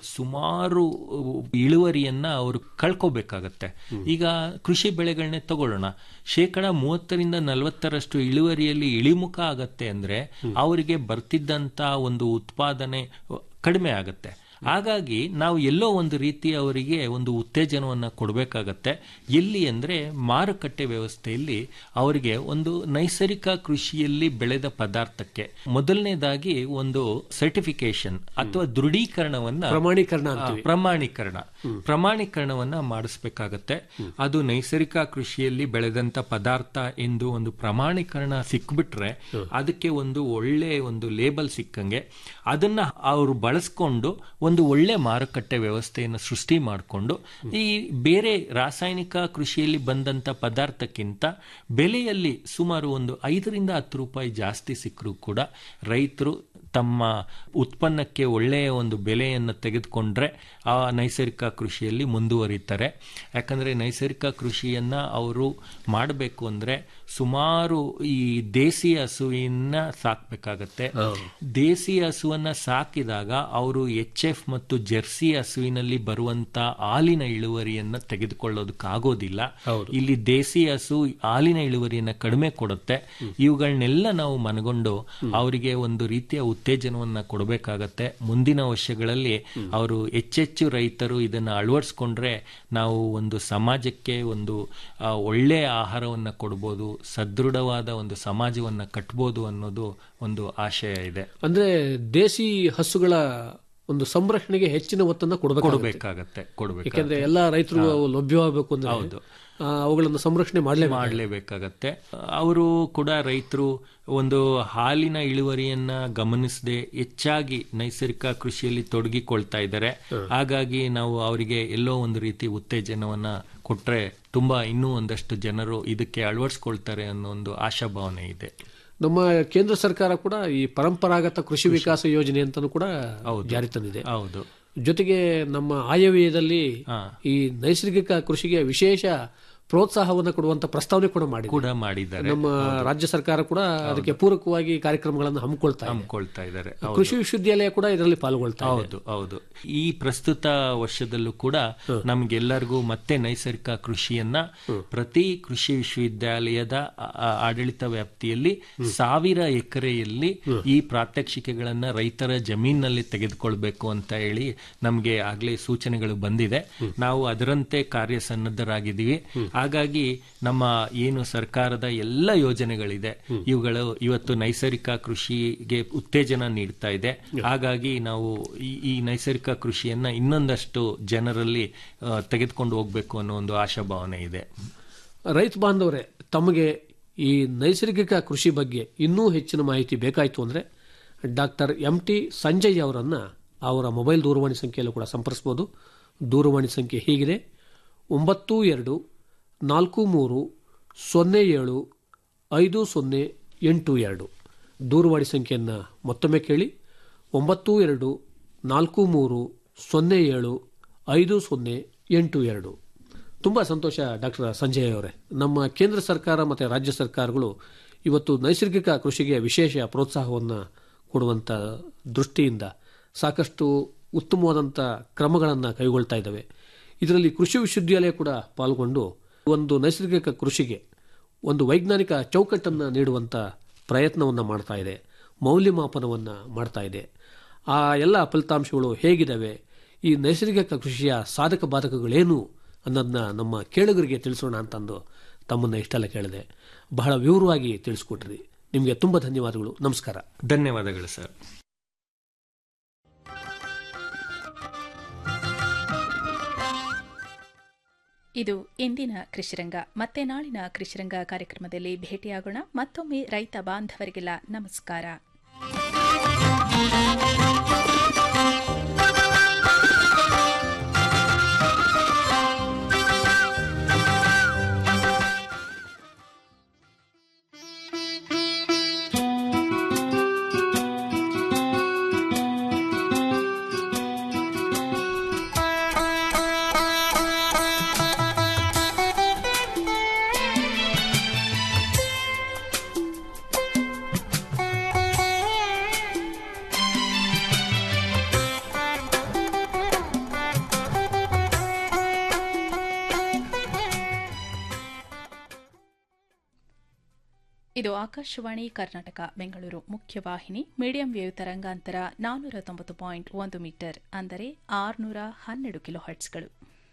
Speaker 4: ಸುಮಾರು ಇಳುವರಿಯನ್ನ ಅವರು ಕಳ್ಕೋಬೇಕಾಗತ್ತೆ ಈಗ ಕೃಷಿ ಬೆಳೆಗಳನ್ನೇ ತಗೊಳ್ಳೋಣ ಶೇಕಡ ಮೂವತ್ತರಿಂದ ನಲವತ್ತರಷ್ಟು ಇಳುವರಿಯಲ್ಲಿ ಇಳಿಮುಖ ಆಗತ್ತೆ ಅಂದ್ರೆ ಅವರಿಗೆ ಬರ್ತಿದ್ದಂತ ಒಂದು ಉತ್ಪಾದನೆ ಕಡಿಮೆ ಆಗತ್ತೆ ಹಾಗಾಗಿ ನಾವು ಎಲ್ಲೋ ಒಂದು ರೀತಿ ಅವರಿಗೆ ಒಂದು ಉತ್ತೇಜನವನ್ನ ಕೊಡಬೇಕಾಗತ್ತೆ ಎಲ್ಲಿ ಅಂದ್ರೆ ಮಾರುಕಟ್ಟೆ ವ್ಯವಸ್ಥೆಯಲ್ಲಿ ಅವರಿಗೆ ಒಂದು ನೈಸರ್ಗಿಕ ಕೃಷಿಯಲ್ಲಿ ಬೆಳೆದ ಪದಾರ್ಥಕ್ಕೆ ಮೊದಲನೇದಾಗಿ ಒಂದು ಸರ್ಟಿಫಿಕೇಶನ್ ಅಥವಾ ದೃಢೀಕರಣವನ್ನ
Speaker 3: ಪ್ರಮಾಣೀಕರಣ
Speaker 4: ಆ,
Speaker 3: ಅಂತೀವಿ
Speaker 4: ಪ್ರಮಾಣೀಕರಣ ಪ್ರಮಾಣೀಕರಣವನ್ನ ಮಾಡಿಸ್ಬೇಕಾಗತ್ತೆ ಅದು ನೈಸರ್ಗಿಕ ಕೃಷಿಯಲ್ಲಿ ಬೆಳೆದಂತ ಪದಾರ್ಥ ಎಂದು ಒಂದು ಪ್ರಮಾಣೀಕರಣ ಸಿಕ್ಬಿಟ್ರೆ ಅದಕ್ಕೆ ಒಂದು ಒಳ್ಳೆ ಒಂದು ಲೇಬಲ್ ಸಿಕ್ಕಂಗೆ ಅದನ್ನ ಅವರು ಬಳಸ್ಕೊಂಡು ಒಂದು ಒಳ್ಳೆ ಮಾರುಕಟ್ಟೆ ವ್ಯವಸ್ಥೆಯನ್ನು ಸೃಷ್ಟಿ ಮಾಡಿಕೊಂಡು ಈ ಬೇರೆ ರಾಸಾಯನಿಕ ಕೃಷಿಯಲ್ಲಿ ಬಂದಂತ ಪದಾರ್ಥಕ್ಕಿಂತ ಬೆಲೆಯಲ್ಲಿ ಸುಮಾರು ಒಂದು ಐದರಿಂದ ಹತ್ತು ರೂಪಾಯಿ ಜಾಸ್ತಿ ಸಿಕ್ಕರೂ ಕೂಡ ರೈತರು ತಮ್ಮ ಉತ್ಪನ್ನಕ್ಕೆ ಒಳ್ಳೆಯ ಒಂದು ಬೆಲೆಯನ್ನು ತೆಗೆದುಕೊಂಡ್ರೆ ಆ ನೈಸರ್ಗಿಕ ಕೃಷಿಯಲ್ಲಿ ಮುಂದುವರಿತಾರೆ ಯಾಕಂದ್ರೆ ನೈಸರ್ಗಿಕ ಕೃಷಿಯನ್ನ ಅವರು ಮಾಡಬೇಕು ಅಂದ್ರೆ ಸುಮಾರು ಈ ದೇಸಿ ಹಸುವಿನ ಸಾಕ್ಬೇಕಾಗತ್ತೆ ದೇಸಿ ಹಸುವನ್ನ ಸಾಕಿದಾಗ ಅವರು ಎಚ್ ಎಫ್ ಮತ್ತು ಜೆರ್ಸಿ ಹಸುವಿನಲ್ಲಿ ಬರುವಂತ ಹಾಲಿನ ಇಳುವರಿಯನ್ನ ತೆಗೆದುಕೊಳ್ಳೋದಕ್ಕಾಗೋದಿಲ್ಲ ಇಲ್ಲಿ ದೇಸಿ ಹಸು ಹಾಲಿನ ಇಳುವರಿಯನ್ನ ಕಡಿಮೆ ಕೊಡುತ್ತೆ ಇವುಗಳನ್ನೆಲ್ಲ ನಾವು ಮನಗೊಂಡು ಅವರಿಗೆ ಒಂದು ರೀತಿಯ ಉತ್ತೇಜನವನ್ನ ಕೊಡಬೇಕಾಗತ್ತೆ ಮುಂದಿನ ವರ್ಷಗಳಲ್ಲಿ ಅವರು ಹೆಚ್ಚೆಚ್ಚು ರೈತರು ಇದನ್ನ ಅಳವಡಿಸ್ಕೊಂಡ್ರೆ ನಾವು ಒಂದು ಸಮಾಜಕ್ಕೆ ಒಂದು ಆ, ಒಳ್ಳೆಯ ಆಹಾರವನ್ನ ಕೊಡ್ಬೋದು ಸದೃಢವಾದ ಒಂದು ಸಮಾಜವನ್ನ ಕಟ್ಬೋದು ಅನ್ನೋದು ಒಂದು ಆಶಯ ಇದೆ
Speaker 3: ಅಂದ್ರೆ ದೇಸಿ ಹಸುಗಳ ಒಂದು ಸಂರಕ್ಷಣೆಗೆ ಹೆಚ್ಚಿನ ಒತ್ತನ್ನ ಕೊಡಬೇಕು
Speaker 4: ಕೊಡಬೇಕಾಗತ್ತೆ ಕೊಡಬೇಕು
Speaker 3: ಯಾಕಂದ್ರೆ ಎಲ್ಲಾ ರೈತರು ಅವು ಲಭ್ಯವಾಗಬೇಕು ಅಂದ್ರೆ ಆ, ಅವುಗಳನ್ನು ಸಂರಕ್ಷಣೆ ಮಾಡಲೇಬೇಕು
Speaker 4: ಮಾಡಲೇಬೇಕಾಗತ್ತೆ ಅವರು ಕೂಡ ರೈತರು ಒಂದು ಹಾಲಿನ ಇಳುವರಿಯನ್ನ ಗಮನಿಸದೆ ಹೆಚ್ಚಾಗಿ ನೈಸರ್ಗಿಕ ಕೃಷಿಯಲ್ಲಿ ತೊಡಗಿಕೊಳ್ತಾ ಇದ್ದಾರೆ ಹಾಗಾಗಿ ನಾವು ಅವರಿಗೆ ಎಲ್ಲೋ ಒಂದು ರೀತಿ ಉತ್ತೇಜನವನ್ನ ಕೊಟ್ರೆ ತುಂಬಾ ಇನ್ನೂ ಒಂದಷ್ಟು ಜನರು ಇದಕ್ಕೆ ಅಳವಡಿಸ್ಕೊಳ್ತಾರೆ ಅನ್ನೋ ಒಂದು ಆಶಾಭಾವನೆ ಇದೆ
Speaker 3: ನಮ್ಮ ಕೇಂದ್ರ ಸರ್ಕಾರ ಕೂಡ ಈ ಪರಂಪರಾಗತ ಕೃಷಿ ವಿಕಾಸ ಯೋಜನೆ ಅಂತಾನು ಕೂಡ ಜಾರಿ ತಂದಿದೆ
Speaker 4: ಹೌದು
Speaker 3: ಜೊತೆಗೆ ನಮ್ಮ ಆಯವ್ಯಯದಲ್ಲಿ
Speaker 4: ಹಾ.
Speaker 3: ಈ ನೈಸರ್ಗಿಕ ಕೃಷಿಗೆ ವಿಶೇಷ ಪ್ರೋತ್ಸಾಹವನ್ನು ಕೊಡುವಂತ ಪ್ರಸ್ತಾವನೆ ಕೂಡ ಮಾಡಿದೆ
Speaker 4: ಕೂಡ ಮಾಡಿದ್ದಾರೆ
Speaker 3: ನಮ್ಮ ರಾಜ್ಯ ಸರ್ಕಾರ ಕೂಡ ಅದಕ್ಕೆ ಪೂರಕವಾಗಿ ಕಾರ್ಯಕ್ರಮಗಳನ್ನು ಹಮ್ಮಿಕೊಳ್ತಾ ಇದೆ
Speaker 4: ಹಮ್ಮಿಕೊಳ್ತಾ ಇದ್ದಾರೆ
Speaker 3: ಕೃಷಿ ವಿಶ್ವವಿದ್ಯಾಲಯ ಕೂಡ ಇದರಲ್ಲಿ ಪಾಲ್ಗೊಳ್ತಾ ಇದೆ
Speaker 4: ಹೌದು ಹೌದು ಈ ಪ್ರಸ್ತುತ ವರ್ಷದಲ್ಲೂ ಕೂಡ ನಮ್ಗೆಲ್ಲರಿಗೂ ಮತ್ತೆ ನೈಸರ್ಗಿಕ ಕೃಷಿಯನ್ನ ಪ್ರತಿ ಕೃಷಿ ವಿಶ್ವವಿದ್ಯಾಲಯದ ಆ- ಆ- ಆಡಳಿತ ವ್ಯಾಪ್ತಿಯಲ್ಲಿ ಸಾವಿರ ಎಕರೆಯಲ್ಲಿ ಈ ಪ್ರಾತ್ಯಕ್ಷಿಕೆಗಳನ್ನ ರೈತರ ಜಮೀನಿನಲ್ಲಿ ತೆಗೆದುಕೊಳ್ಬೇಕು ಅಂತ ಹೇಳಿ ನಮ್ಗೆ ಆಗ್ಲೇ ಸೂಚನೆಗಳು ಬಂದಿದೆ ನಾವು ಅದರಂತೆ ಕಾರ್ಯಸನ್ನದ್ಧರಾಗಿದ್ದೀವಿ ಹಾಗಾಗಿ ನಮ್ಮ ಏನು ಸರ್ಕಾರದ ಎಲ್ಲ ಯೋಜನೆಗಳಿದೆ ಇವುಗಳು ಇವತ್ತು ನೈಸರ್ಗಿಕ ಕೃಷಿಗೆ ಉತ್ತೇಜನ ನೀಡ್ತಾ ಇದೆ ಹಾಗಾಗಿ ನಾವು ಈ ಈ ನೈಸರ್ಗಿಕ ಕೃಷಿಯನ್ನ ಇನ್ನೊಂದಷ್ಟು ಜನರಲ್ಲಿ ಆ, ತೆಗೆದುಕೊಂಡು ಹೋಗ್ಬೇಕು ಅನ್ನೋ ಒಂದು ಆಶಾಭಾವನೆ ಇದೆ
Speaker 3: ರೈತ ಬಾಂಧವರೇ ತಮಗೆ ಈ ನೈಸರ್ಗಿಕ ಕೃಷಿ ಬಗ್ಗೆ ಇನ್ನೂ ಹೆಚ್ಚಿನ ಮಾಹಿತಿ ಬೇಕಾಯಿತು ಅಂದರೆ ಡಾಕ್ಟರ್ ಎಂ ಟಿ ಸಂಜಯ್ ಅವರನ್ನು ಅವರ ಮೊಬೈಲ್ ದೂರವಾಣಿ ಸಂಖ್ಯೆಯಲ್ಲೂ ಕೂಡ ಸಂಪರ್ಸ್ಬೋದು ದೂರವಾಣಿ ಸಂಖ್ಯೆ ಹೀಗಿದೆ ಒಂಬತ್ತು ಎರಡು ನಾಲ್ಕು ಮೂರು ಸೊನ್ನೆ ಏಳು ಐದು ಸೊನ್ನೆ ಎಂಟು ಎರಡು ದೂರವಾಣಿ ಸಂಖ್ಯೆಯನ್ನು ಮತ್ತೊಮ್ಮೆ ಕೇಳಿ ಒಂಬತ್ತು ಎರಡು ನಾಲ್ಕು ಮೂರು ಸೊನ್ನೆ ಏಳು ಐದು ಸೊನ್ನೆ ಎಂಟು ಎರಡು ತುಂಬ ಸಂತೋಷ ಡಾಕ್ಟರ್ ಸಂಜಯ್ ಅವರೇ ನಮ್ಮ ಕೇಂದ್ರ ಸರ್ಕಾರ ಮತ್ತು ರಾಜ್ಯ ಸರ್ಕಾರಗಳು ಇವತ್ತು ನೈಸರ್ಗಿಕ ಕೃಷಿಗೆ ವಿಶೇಷ ಪ್ರೋತ್ಸಾಹವನ್ನು ಕೊಡುವಂಥ ದೃಷ್ಟಿಯಿಂದ ಸಾಕಷ್ಟು ಉತ್ತಮವಾದಂಥ ಕ್ರಮಗಳನ್ನು ಕೈಗೊಳ್ತಾ ಇದ್ದಾವೆ ಇದರಲ್ಲಿ ಕೃಷಿ ವಿಶ್ವವಿದ್ಯಾಲಯ ಕೂಡ ಪಾಲ್ಗೊಂಡು ಒಂದು ನೈಸರ್ಗಿಕ ಕೃಷಿಗೆ ಒಂದು ವೈಜ್ಞಾನಿಕ ಚೌಕಟ್ಟನ್ನು ನೀಡುವಂಥ ಪ್ರಯತ್ನವನ್ನು ಮಾಡ್ತಾ ಇದೆ ಮೌಲ್ಯಮಾಪನವನ್ನು ಮಾಡ್ತಾ ಇದೆ ಆ ಎಲ್ಲ ಫಲಿತಾಂಶಗಳು ಹೇಗಿದ್ದಾವೆ ಈ ನೈಸರ್ಗಿಕ ಕೃಷಿಯ ಸಾಧಕ ಬಾಧಕಗಳೇನು ಅನ್ನೋದನ್ನ ನಮ್ಮ ಕೇಳುಗರಿಗೆ ತಿಳಿಸೋಣ ಅಂತಂದು ತಮ್ಮನ್ನ ಇಷ್ಟೆಲ್ಲ ಕೇಳಿದೆ ಬಹಳ ವಿವರವಾಗಿ ತಿಳಿಸ್ಕೊಟ್ರಿ ನಿಮಗೆ ತುಂಬ ಧನ್ಯವಾದಗಳು ನಮಸ್ಕಾರ
Speaker 4: ಧನ್ಯವಾದಗಳು ಸರ್
Speaker 1: ಇದು ಇಂದಿನ ಕೃಷಿರಂಗ ಮತ್ತೆ ನಾಳಿನ ಕೃಷಿರಂಗ ಕಾರ್ಯಕ್ರಮದಲ್ಲಿ ಭೇಟಿಯಾಗೋಣ ಮತ್ತೊಮ್ಮೆ ರೈತ ಬಾಂಧವರಿಗೆಲ್ಲ ನಮಸ್ಕಾರ ಇದು ಆಕಾಶವಾಣಿ ಕರ್ನಾಟಕ ಬೆಂಗಳೂರು ಮುಖ್ಯವಾಹಿನಿ ಮೀಡಿಯಂ ವೇವ್ ತರಂಗಾಂತರ ನಾನ್ನೂರ ತೊಂಬತ್ತು ಪಾಯಿಂಟ್ ಒಂದು ಮೀಟರ್ ಅಂದರೆ ಆರುನೂರ ಹನ್ನೆರಡು ಕಿಲೋ ಹರ್ಟ್ಸ್ಗಳು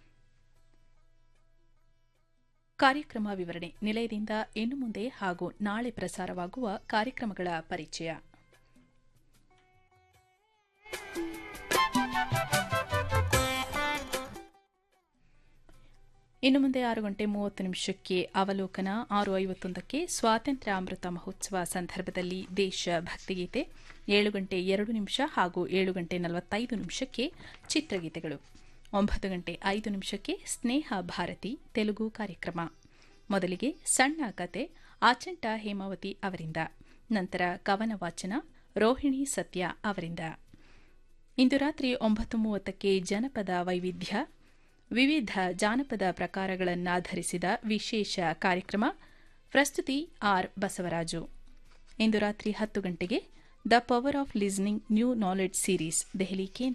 Speaker 1: ಕಾರ್ಯಕ್ರಮ ವಿವರಣೆ ನಿಲಯದಿಂದ ಇನ್ನು ಮುಂದೆ ಹಾಗೂ ನಾಳೆ ಪ್ರಸಾರವಾಗುವ ಕಾರ್ಯಕ್ರಮಗಳ ಪರಿಚಯ ಇನ್ನು ಮುಂದೆ ಆರು ಗಂಟೆ ಮೂವತ್ತು ನಿಮಿಷಕ್ಕೆ ಅವಲೋಕನ ಆರು ಐವತ್ತೊಂದಕ್ಕೆ ಸ್ವಾತಂತ್ರ್ಯ ಅಮೃತ ಮಹೋತ್ಸವ ಸಂದರ್ಭದಲ್ಲಿ ದೇಶ ಭಕ್ತಿಗೀತೆ ಏಳು ಗಂಟೆ ಎರಡು ನಿಮಿಷ ಹಾಗೂ ಏಳು ಗಂಟೆ ನಲವತ್ತೈದು ನಿಮಿಷಕ್ಕೆ ಚಿತ್ರಗೀತೆಗಳು ಒಂಬತ್ತು ಗಂಟೆ ಐದು ನಿಮಿಷಕ್ಕೆ ಸ್ನೇಹ ಭಾರತಿ ತೆಲುಗು ಕಾರ್ಯಕ್ರಮ ಮೊದಲಿಗೆ ಸಣ್ಣ ಕತೆ ಆಚಂಟ ಹೇಮಾವತಿ ಅವರಿಂದ ನಂತರ ಕವನ ವಾಚನ ರೋಹಿಣಿ ಸತ್ಯ ಅವರಿಂದ ಇಂದು ರಾತ್ರಿ ಒಂಬತ್ತು ಮೂವತ್ತಕ್ಕೆ ಜನಪದ ವೈವಿಧ್ಯ ವಿವಿಧ ಜಾನಪದ ಪ್ರಕಾರಗಳನ್ನಾಧರಿಸಿದ ವಿಶೇಷ ಕಾರ್ಯಕ್ರಮ ಪ್ರಸ್ತುತಿ ಆರ್ ಬಸವರಾಜು ಇಂದು ರಾತ್ರಿ ಹತ್ತು ಗಂಟೆಗೆ the power of listening new knowledge series Delhi ಕೇಂದ್ರ